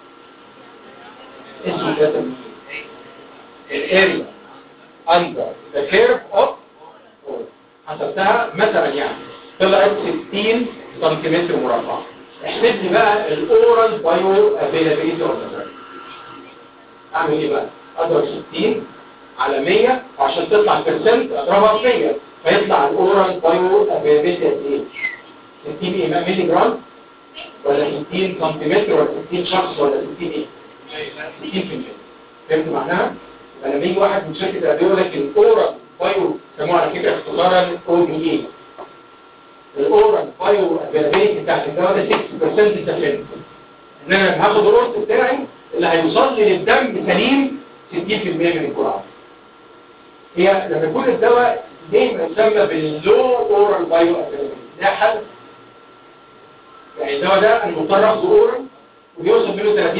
اسمه ده سميه الاريا under the curve of حسبتها مثلا يعني طلعت 60 سنتيمتر مربع احسب لي بقى الاورال بايو افيلابيلتي اوف اعمل ايه بقى اضرب 60 على 100 وعشان تطلع البرسنت اضربها في 100 فيطلع الاورال بايو افيلابيلتي قد ايه 60 ايه ملي جرام ولا 60 سنتيمتر ولا 60 شخص ولا 60 ايه 60% فهمت معناها يبقى لما يجي واحد من شركه الادويه يقول لك الاورال بايو سموها على فكره اختصارا او بي اي الاورال بايو افيلابيلتي بتاعت الدواء ده 6% ديفنس ان انا لما هاخد القرص بتاعي اللي هيوصل لي للدم سليم 60% من الجرعه هي لما يكون الدواء ليه ما يسمى باللو اورال بايو افيلابيلتي ده حل يعني الدواء ده انا مضطر اخده اورال وبيوصل منه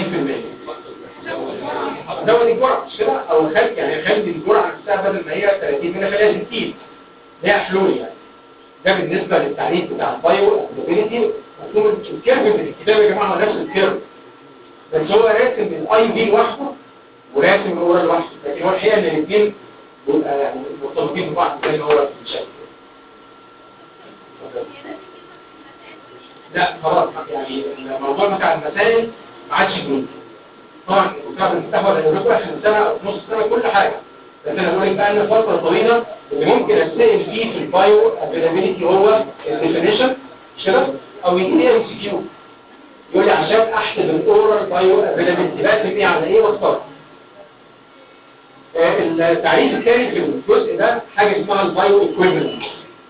30% دواء دي جرعه مش كده او خلي يعني خلي الجرعه نفسها بدل ما هي 30 منها خليها 60 ده حلول يعني ده بالنسبه للتعريف بتاع البايو افيلابيلتي مفهوم الكيرف اللي في الكتاب يا جماعه هو نفس الكيرف بس هو راسم الاي في لوحده وراسم الاورال لوحده لكن هو الحقيقه ان الاثنين بيبقى يعني مرتبطين ببعض زي ما هو في الشكل لا خلاص يعني الموضوع بتاع المسائل ما عادش جديد طبعا بتاع المستقبل اللي بيقول احنا سنه او نص سنه كل حاجه بس انا بقول لك بقى ان فتره طويله اللي ممكن اسال فيه في البايو افيلابيلتي هو الديفينيشن مش كده او يجي لي ام سي كيو يقول لي عشان احسب الاورال بايو افيلابيلتي بقسم ايه على ايه واختار التعريف الثاني في الجزء ده حاجه اسمها البايو ايكويفالنس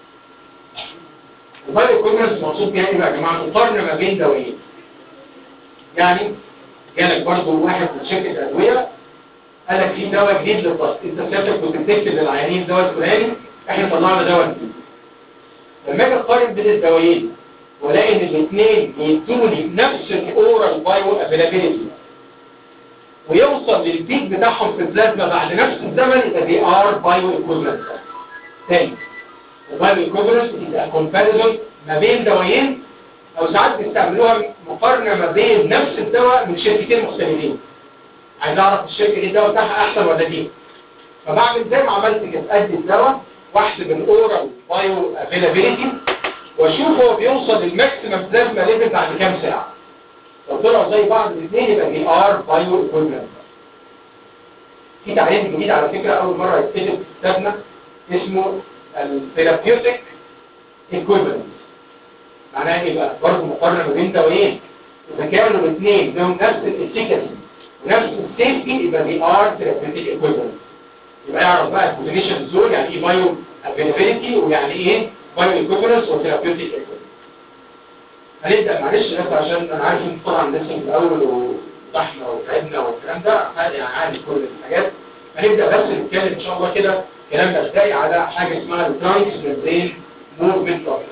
البايو ايكويفالنس مقصود بيها ايه بقى يا جماعه مقارنه ما بين دوايين يعني جالك برضه واحد من شركه ادويه قال لك في دواء جديد للضغط انت سيادتك كنت بتكتب للعيانين الدواء الفلاني احنا طلعنا دواء جديد لما اجي اقارن بين الدوايين والاقي ان الاثنين بيدوني نفس الاورال بايو افيلابيلتي ويوصل للبيك بتاعهم في البلازما بعد نفس الزمن يبقى دي ار بايو ايكويفالنت تاني البايو ايكويفالنت يبقى كومباريزون ما بين دوايين او ساعات بيستعملوها مقارنه ما بين نفس الدواء من شركتين مختلفين عايز اعرف الشركه دي الدواء بتاعها احسن ولا دي فبعمل زي ما عملت كده ادي الدواء واحسب الاورال بايو افيلابيلتي واشوف هو بيوصل للماكسيمم بلازما ليفل بعد كام ساعه لو طلعوا زي بعض الاثنين يبقى دي ار بايو ايكويفالنت في تعريف جديد على فكره اول مره يتكتب في كتابنا اسمه الثيرابيوتيك ايكويفالنت معناها ايه بقى برضه مقارنه ما بين دوايين اذا كانوا الاثنين لهم نفس الافيكاسي ونفس السيفتي يبقى دي ار ثيرابيوتيك ايكويفالنت يبقى يعرف بقى الكومبينيشن زون يعني ايه بايو افيلابيلتي ويعني ايه بايو ايكويفالنس وثيرابيوتيك ايكويفالنس هنبدا معلش بس عشان انا عارف ان طبعا لسه في الاول وضحنا وتعبنا والكلام ده يعني عارف كل الحاجات هنبدا بس نتكلم ان شاء الله كده كلام مبدئي على حاجه اسمها الترانكس ميمبرين موفمنت اوف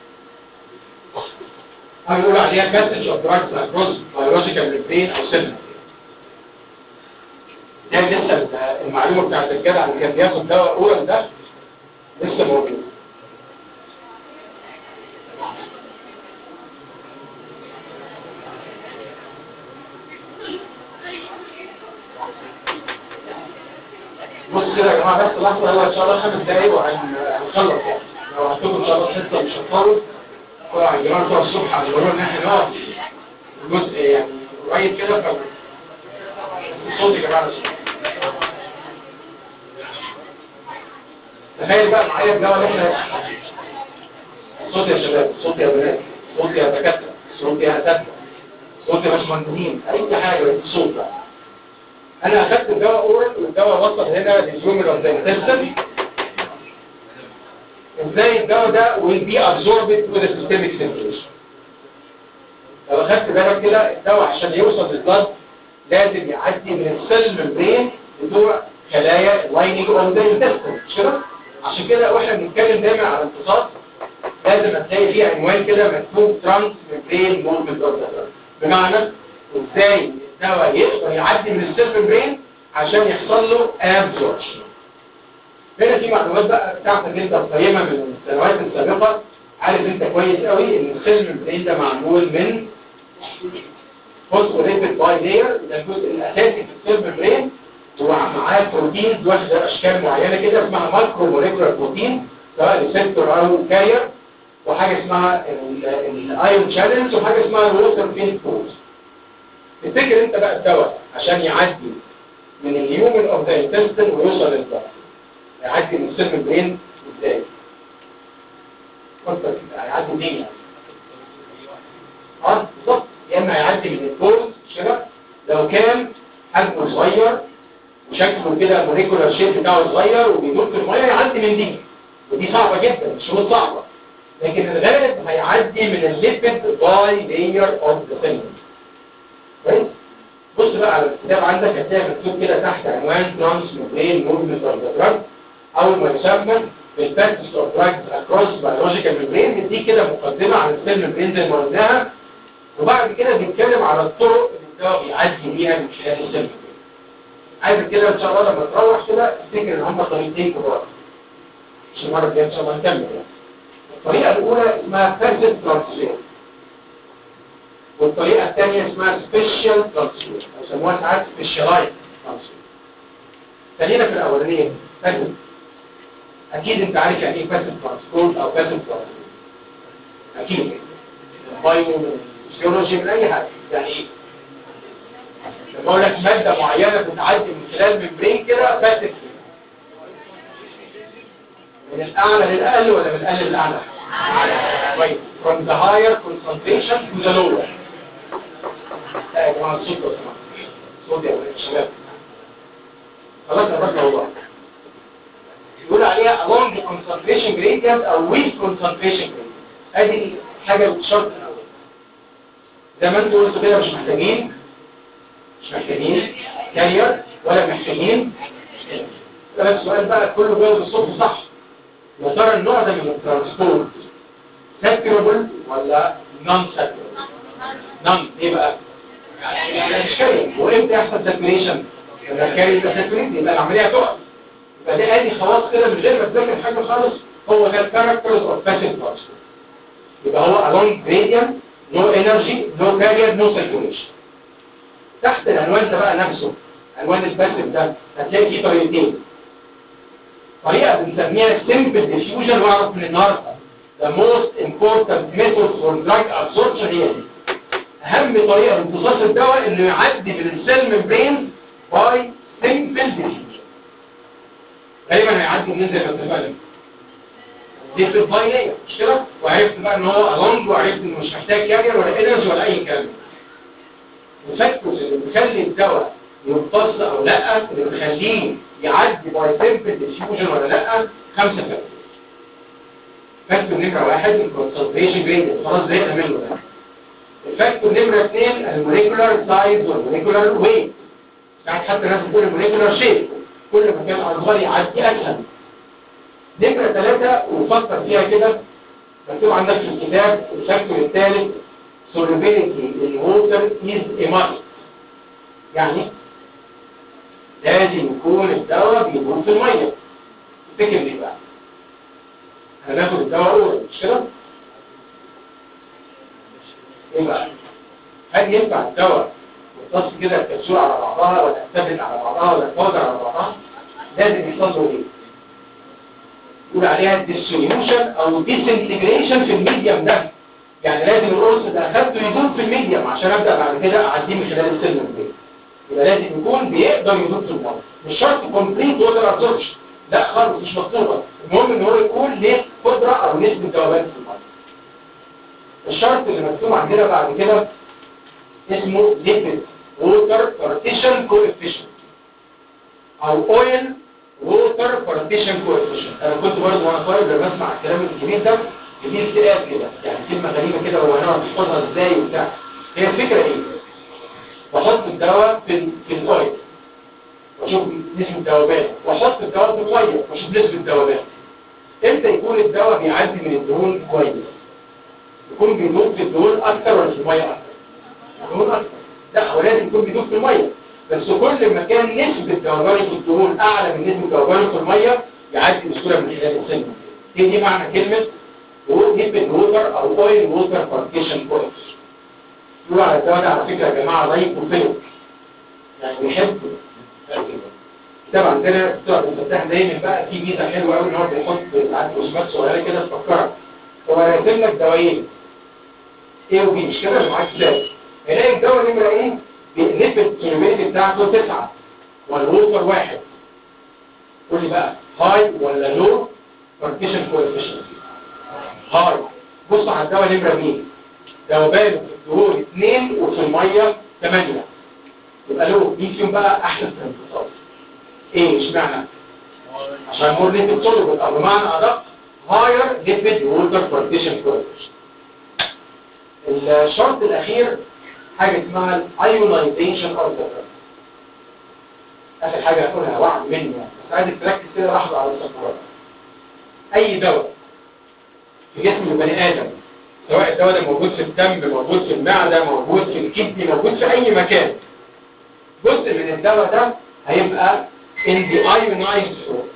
هنقول عليها باسج اوف دراجز اكروس بيولوجيكال ميمبرين او سيل ده لسه المعلومه بتاعت الجدع اللي كان بياخد دواء اورال ده لسه موجود بص كده يا جماعه بس لحظه يلا ان شاء الله خمس دقايق وهنخلص يعني لو هتكون ان شاء الله حصه مش هتطول طبعا الجماعه بتوع الصبح هيقولوا ان احنا نقف جزء يعني قريب كده ف الصوت يا جماعه الصوت تخيل بقى معايا الجو اللي احنا صوت يا شباب صوت يا بنات صوت يا دكاتره صوت يا اساتذه صوت يا باشمهندسين اي حاجه بس صوت بقى انا اخدت الدواء اورال والدواء وصل هنا للجومر اوف ذا ازاي الدواء ده will be absorbed with a systemic circulation لو اخدت بالك كده الدواء عشان يوصل للبلد لازم يعدي من السيل ممبرين بتوع خلايا لايننج اون ذا انتستين مش كده عشان كده واحنا بنتكلم دايما على الامتصاص لازم هتلاقي فيه عنوان كده مكتوب ترانس ممبرين موفمنت اوف ذا بمعنى ازاي الدواء يقدر يعدي من السيل ممبرين عشان يحصل له ابزوربشن هنا في معلومات بقى بتاعتك انت القيمه من السنوات السابقه عارف انت كويس قوي ان السيل ممبرين ده معمول من فوسفوريبيد باي لاير ده الجزء الاساسي في السيل ممبرين ومعاه بروتينز واخده اشكال معينه كده اسمها مايكرو موليكولار بروتين سواء ريسبتور او كارير وحاجه اسمها الايون شانلز وحاجه اسمها الووتر فين فوز تفتكر انت بقى الدواء عشان يعدي من اليومن اوف ذا انتستين ويوصل للضغط يعدي من السيل ممبرين ازاي؟ فكر كده هيعدي دي اه بالظبط يا اما هيعدي من البورز كده لو كان حجمه صغير وشكله كده موليكولار شيب بتاعه صغير وبيدور في الميه يعدي من دي ودي صعبه جدا شروط صعبه لكن الغالب هيعدي من الليبيد باي لاير اوف ذا سيل كويس بص بقى على الكتاب عندك هتلاقي مكتوب كده تحت عنوان ترانس ميمبرين موفمنت اوف ذا دراج او ما يسمى بالباكتس اوف دراجز اكروس بيولوجيكال ميمبرين بيديك كده مقدمه عن السيل ميمبرين زي ما قلناها وبعد كده بيتكلم على الطرق اللي الدواء بيعدي بيها من خلال السيل ميمبرين عايز كده ان شاء الله لما تروح كده تفتكر ان هم طريقتين كبار مش المره الجايه ان شاء الله نكمل يعني الطريقه الاولى اسمها باسيف ترانسفير والطريقه الثانيه اسمها سبيشال ترانسفير او يسموها ساعات سبيشالايز ترانسفير خلينا في الاولانيه باسيف اكيد انت عارف يعني ايه باسيف ترانسبورت او باسيف ترانسفير اكيد بايو من فيزيولوجي من اي حاجه يعني ايه لما اقول لك ماده معينه بتعدي من خلال ممبرين كده باسيف من الاعلى للاقل ولا من الاقل للاعلى كويس from the higher concentration to the lower لا يا جماعه الصوت لو سمحت صوت يا ولاد الشباب خلاص قربنا والله يقول عليها along the concentration gradient او with concentration gradient ادي حاجه الشرط الاول زي ما انتوا قلتوا كده مش محتاجين مش محتاجين كارير ولا محتاجين بس السؤال بقى كله جاوب الصوت صح يا ترى النوع ده من الترانسبورت ساكربل ولا نون ساكربل نون ايه بقى مش كاري وامتى يحصل ساكريشن لما كاري يبقى ساكريت يبقى العمليه تقف يبقى ده ادي خلاص كده من غير ما تذاكر حاجه خالص هو ده الكاركترز اوف باسيف ترانسبورت يبقى هو along gradient no energy no carrier no circulation تحت العنوان ده بقى نفسه عنوان الباسيف ده هتلاقي فيه طريقتين طريقة بنسميها simple diffusion واعرف من النهاردة the most important method for drug absorption هي دي أهم طريقة لامتصاص الدواء إنه يعدي من السيل ممبرين by simple diffusion غالبا هيعدي من زي ما اتفقنا دي في الفايلية مش كده؟ وعرفت بقى إن هو along وعرفت إنه مش محتاج كارير ولا انرجي ولا أي كلام الفاكتورز اللي بتخلي الدواء يمتص أو لا اللي بتخليه يعدي باي سيمبل ديفيوجن ولا لا خمسة فاكتور فاكتور نمرة واحد الكونسنتريشن جريدينت خلاص زهقنا منه ده الفاكتور نمرة اثنين الموليكولار سايز والموليكولار ويت ساعات حتى ناس بتقول الموليكولار شيب كل ما كان اصغر يعدي اسهل نمرة ثلاثة وفكر فيها كده مكتوب عندك في الكتاب الفاكتور الثالث solubility in water is a must يعني لازم يكون الدواء بيدور في المية تفتكر ليه بقى هناخد الدواء اول مش كده ايه بقى هل ينفع الدواء يتصل كده الكبسولة على بعضها ولا التابلت على بعضها ولا البودر على بعضها لازم يحصل له ايه يقول عليها ديسوليوشن او ديسنتجريشن في الميديم ده يعني لازم القرص ده اخدته يدوب في الميديم عشان ابدا بعد كده اعديه من خلال السيل ممبرين يبقى لازم يكون بيقدر يدوب في الميه مش شرط كومبليت ووتر ابزوربشن لا خالص مش مطلوبه المهم ان هو يكون ليه قدره او نسبه ذوبان في الميه الشرط اللي مكتوب عندنا بعد كده اسمه ليبيد ووتر بارتيشن كوفيشنت او اويل ووتر بارتيشن كوفيشنت انا كنت برضه وانا صغير لما بسمع الكلام الجميل ده دي اكتئاب كده يعني كلمه غريبه كده هو هنعرف نحفظها ازاي وبتاع هي الفكره ايه بحط الدواء في في الاويل واشوف نسبه ذوبان واحط الدواء في الميه واشوف نسبه ذوبان امتى يكون الدواء بيعدي من الدهون كويس يكون بيدوب في الدهون اكتر ولا في الميه اكتر الدهون اكتر لا هو لازم يكون بيدوب في الميه بس كل ما كان نسبه ذوبانه في الدهون اعلى من نسبه ذوبانه في الميه يعدي بسهوله من خلال السن هي دي معنى كلمه ليبيد ووتر او اويل ووتر بارتيشن كويس يقول على الدواء ده على فكره يا جماعه ضيق وفلك يعني بيحب طبعا عندنا بتوع الفتاح دايما بقى في ميزه حلوه قوي ان هو بيحط ساعات رسومات صغيره كده تفكرك هو راسم لك دوايين ايه وبي مش كده معاك ازاي هنلاقي الدواء نمره ايه نسبه الكيلومتر بتاعته تسعه والووتر واحد قول لي بقى هاي ولا لو بارتيشن كويفيشنت هاي بص على الدواء نمره مين ذوبانه في الدهون 2 وفي الميه 8 يبقى له مين فيهم بقى احسن في الامتصاص ايه اشمعنى عشان مور ليبيد سوليبل او بمعنى ادق هاير ليبيد ووتر بارتيشن كويفيشنت الشرط الاخير حاجه اسمها الايونايزيشن اوف ذا اخر حاجه هقولها وعد مني يعني بس عايزك تركز كده لحظه على السطور اي دواء في جسم البني ادم سواء الدواء ده موجود في الدم موجود في المعده موجود في الكبد موجود في اي مكان جزء من الدواء ده هيبقى in the ionized form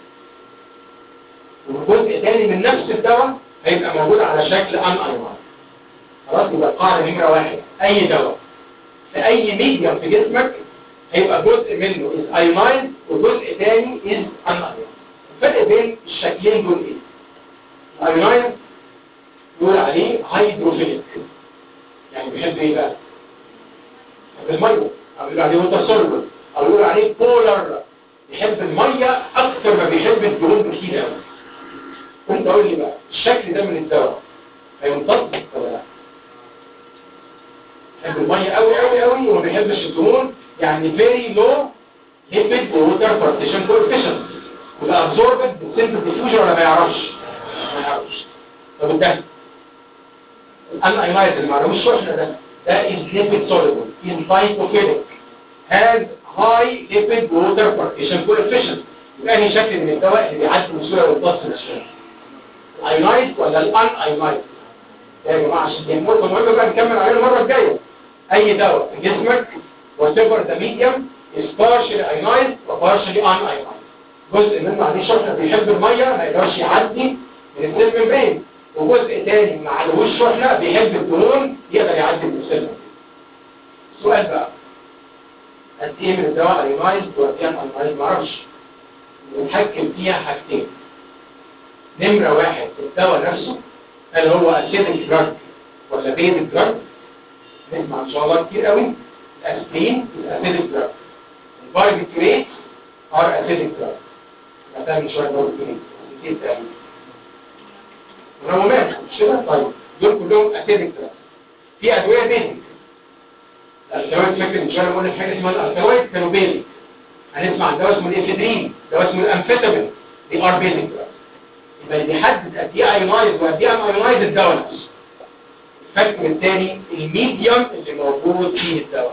وجزء تاني من نفس الدواء هيبقى موجود على شكل ان ionized خلاص يبقى القاعده نمره واحد اي دواء في اي ميديم في جسمك هيبقى جزء منه is ionized وجزء تاني is unionized الفرق بين الشكلين دول ايه؟ ionized يقول عليه هيدروفيليك يعني بيحب ايه بقى؟ بيحب الميه او يقول عليه ووتر سولبل او يقول عليه بولر يحب الميه اكتر ما بيحب الدهون بكتير قوي كنت اقول لي بقى الشكل ده من الدواء هيمتص ولا لا؟ بيحب الميه قوي قوي قوي وما بيحبش الدهون يعني فيري لو ليبيد ووتر بارتيشن كوفيشنت وده ابزوربد بسيمبل ديفيوجن ولا ما يعرفش؟ ما يعرفش طب الدهن انا ايلايز اللي معلومش شحنه ده ده is lipid soluble in phytophilic has high lipid water partition coefficient يبقى هي شكل من الدواء اللي بيعدي بسهوله ويمتص الاشياء الايونايز ولا الان ايونايز يا جماعه عشان دي نقطه مهمه بقى نكمل عليها المره الجايه اي دواء في جسمك whatever the medium is partially ionized و partially unionized جزء منه عليه شحنه بيحب الميه ما يقدرش يعدي من السيل ممبرين وجزء تاني ما عليهوش شحنه بيحب الدهون يقدر يعدي من السيل السؤال بقى قد ايه من الدواء ايونايزد وقد ايه انايزد ما اعرفش بنتحكم فيها حاجتين نمره واحد الدواء نفسه هل هو اسيدك دراج ولا بيزك دراج نسمع ان شاء الله كتير قوي الاسبرين اسيدك دراج الباربيتوريت ار اسيدك دراج مثلا من شويه باربيتوريت نسيت تقريبا ونومات مش كده طيب دول كلهم اسيدك دراج في ادويه بيزك الالكالويد فاكر ان شاء الله قلنا في حاجه اسمها الالكالويد كانوا بيزك هنسمع عن دواء اسمه الافيدرين دواء اسمه الامفيتامين دي ار بيزك دراج يبقى اللي بيحدد قد ايه ايونايز وقد ايه ان ايونايز الدواء نفسه الفرق الثاني الميديوم اللي موجود فيه الدواء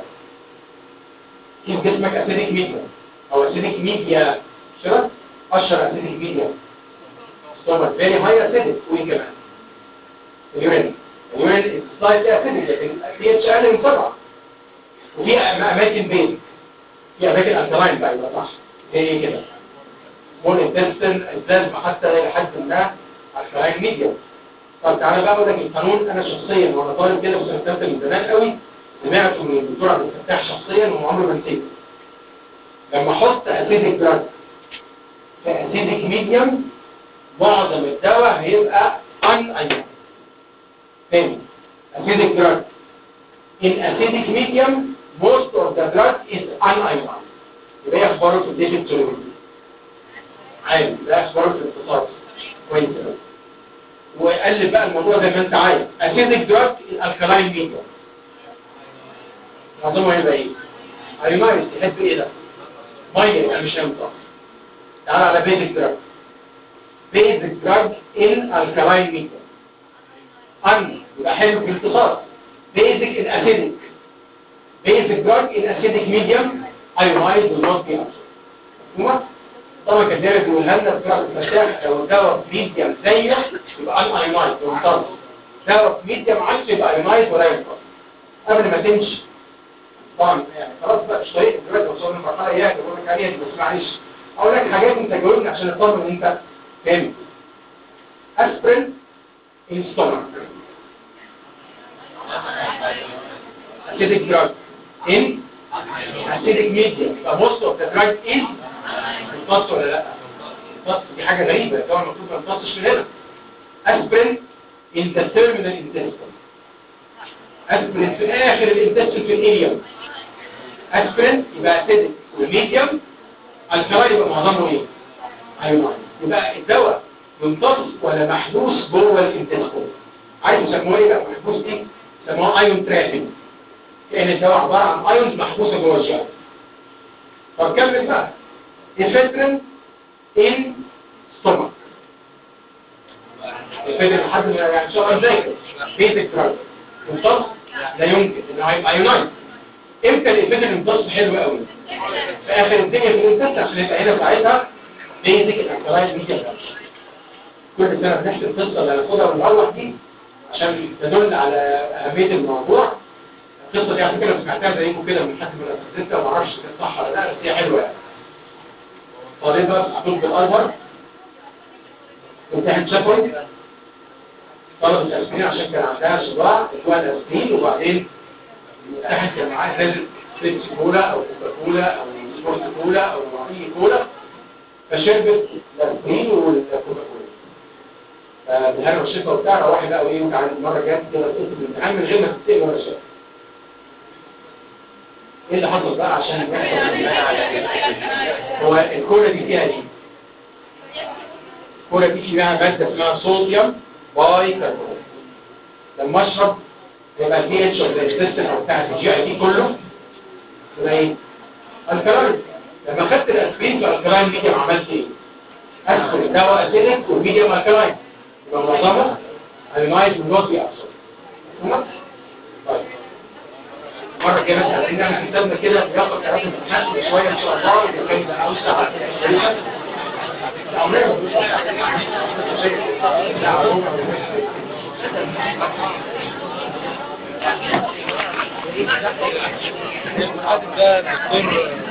كيف جسمك اسيدك ميديوم او اسيدك ميديا شرط اشهر اسيدك ميديا ستومك فيري هاي اسيدك وين كمان اليورين اليورين سلايتلي اسيدك لكن البي اتش اقل من سبعه وفي اماكن بيزك في اماكن الكلاين بقى يبقى صح زي ايه كده مول انتستن الزلم حتى الى حد ما الكلاين ميديوم طب تعالى بقى اقول لك القانون انا شخصيا وانا طالب كده في سنه ثالثه من زمان قوي سمعته من الدكتور عبد الفتاح شخصيا وعمري ما نسيته لما احط اسيدك دراج في اسيدك ميديوم معظم الدواء هيبقى ان ايون تاني اسيدك دراج in acidic medium most of the drug is unionized يبقى ايه اخباره في الديجيت سوليبيليتي عادي ده اخباره في الاتصال كويس قوي وقلب بقى الموضوع زي ما انت عايز اسيدك دراج الكلاين ميديوم معظمه هيبقى ايه ايونايز تحب ايه ده ميه يبقى مش هينفع تعال على بيزك دراج بيزك دراج ان الكلاين ميديوم ان يبقى حلو في الاتصال basic in acidic. Basic drug in acidic medium, ionized will not be absorbed. ثم طبعا كان دايما بيقولها لنا بتاع المساح لو الدواء في ميديم زيه يبقى ان ايونايزد ومحترم دواء في ميديم عكسه يبقى ايونايزد ولا ينفع قبل ما تمشي طبعا يعني خلاص بقى مش طريق دلوقتي وصلنا للمرحله اياها اللي بقول لك عليها دي بس معلش اقول لك حاجات انت جاوبني عشان اطمن ان انت فهمت اسبرين ان ستومك acidic drug in acidic medium يبقى most of the drug is امتص ولا لا امتص دي حاجة غريبة طبعا المفروض ما امتصش من هنا aspirin in the terminal intestine aspirin في اخر الانتستين في الاليوم aspirin يبقى acidic والميديوم الكلاي يبقى معظمه ايه ايوه يبقى الدواء يمتص ولا محبوس جوه الانتستين عايز يسموه ايه بقى محبوس ايه سموه ايون ترابنج كان الدواء عباره عن ايونز محبوسه جوه الجهاز فنكمل بقى افيدرين ان ستومك افيدرين لحد ما يعني شاء الله ذاكر بيتك دراج امتص لا يمكن انه هيبقى ايونايز امتى الافيدرين امتص حلو قوي في اخر الدنيا في الانتست عشان يبقى هنا ساعتها بيزك الاكترايز ميديا كل سنه بنحكي القصه اللي هناخدها ونروح دي عشان تدل على اهميه الموضوع القصه دي على فكره سمعتها زيكم كده من حد من الاساتذه ما اعرفش كانت صح ولا لا بس هي حلوه يعني طالبه في طب الازهر امتحان شفوي طلبت اسنين عشان كان عندها صداع ادوها الاسنين وبعدين امتحان كان معاها نازل بيبسي كولا او كوكا كولا او سبورت كولا او اي كولا فشربت الاسنين والكوكا كولا بالهنا والشفا وبتاع روحي بقى وايه وتعالى المره الجايه كده تقفل الامتحان من غير ما تتقل ولا شيء ايه اللي حصل بقى عشان هو الكولا دي فيها ايه الكولا دي فيها ماده اسمها صوديوم باي كربونات لما اشرب يبقى البي اتش اوف الانتستين او بتاع الجي اي دي كله يبقى ايه الكلاين لما خدت الاسبرين في الكلاين ميديم عملت ايه ادخل الدواء اسيدك والميديم الكلاين يبقى معظمه ايونايز من نوت بيأثر طيب مرة كده بس عايزين نعمل كتابنا كده بياخد كلام الامتحان شوية ان شاء الله وكان يبقى اوسع المحاضر ده دكتور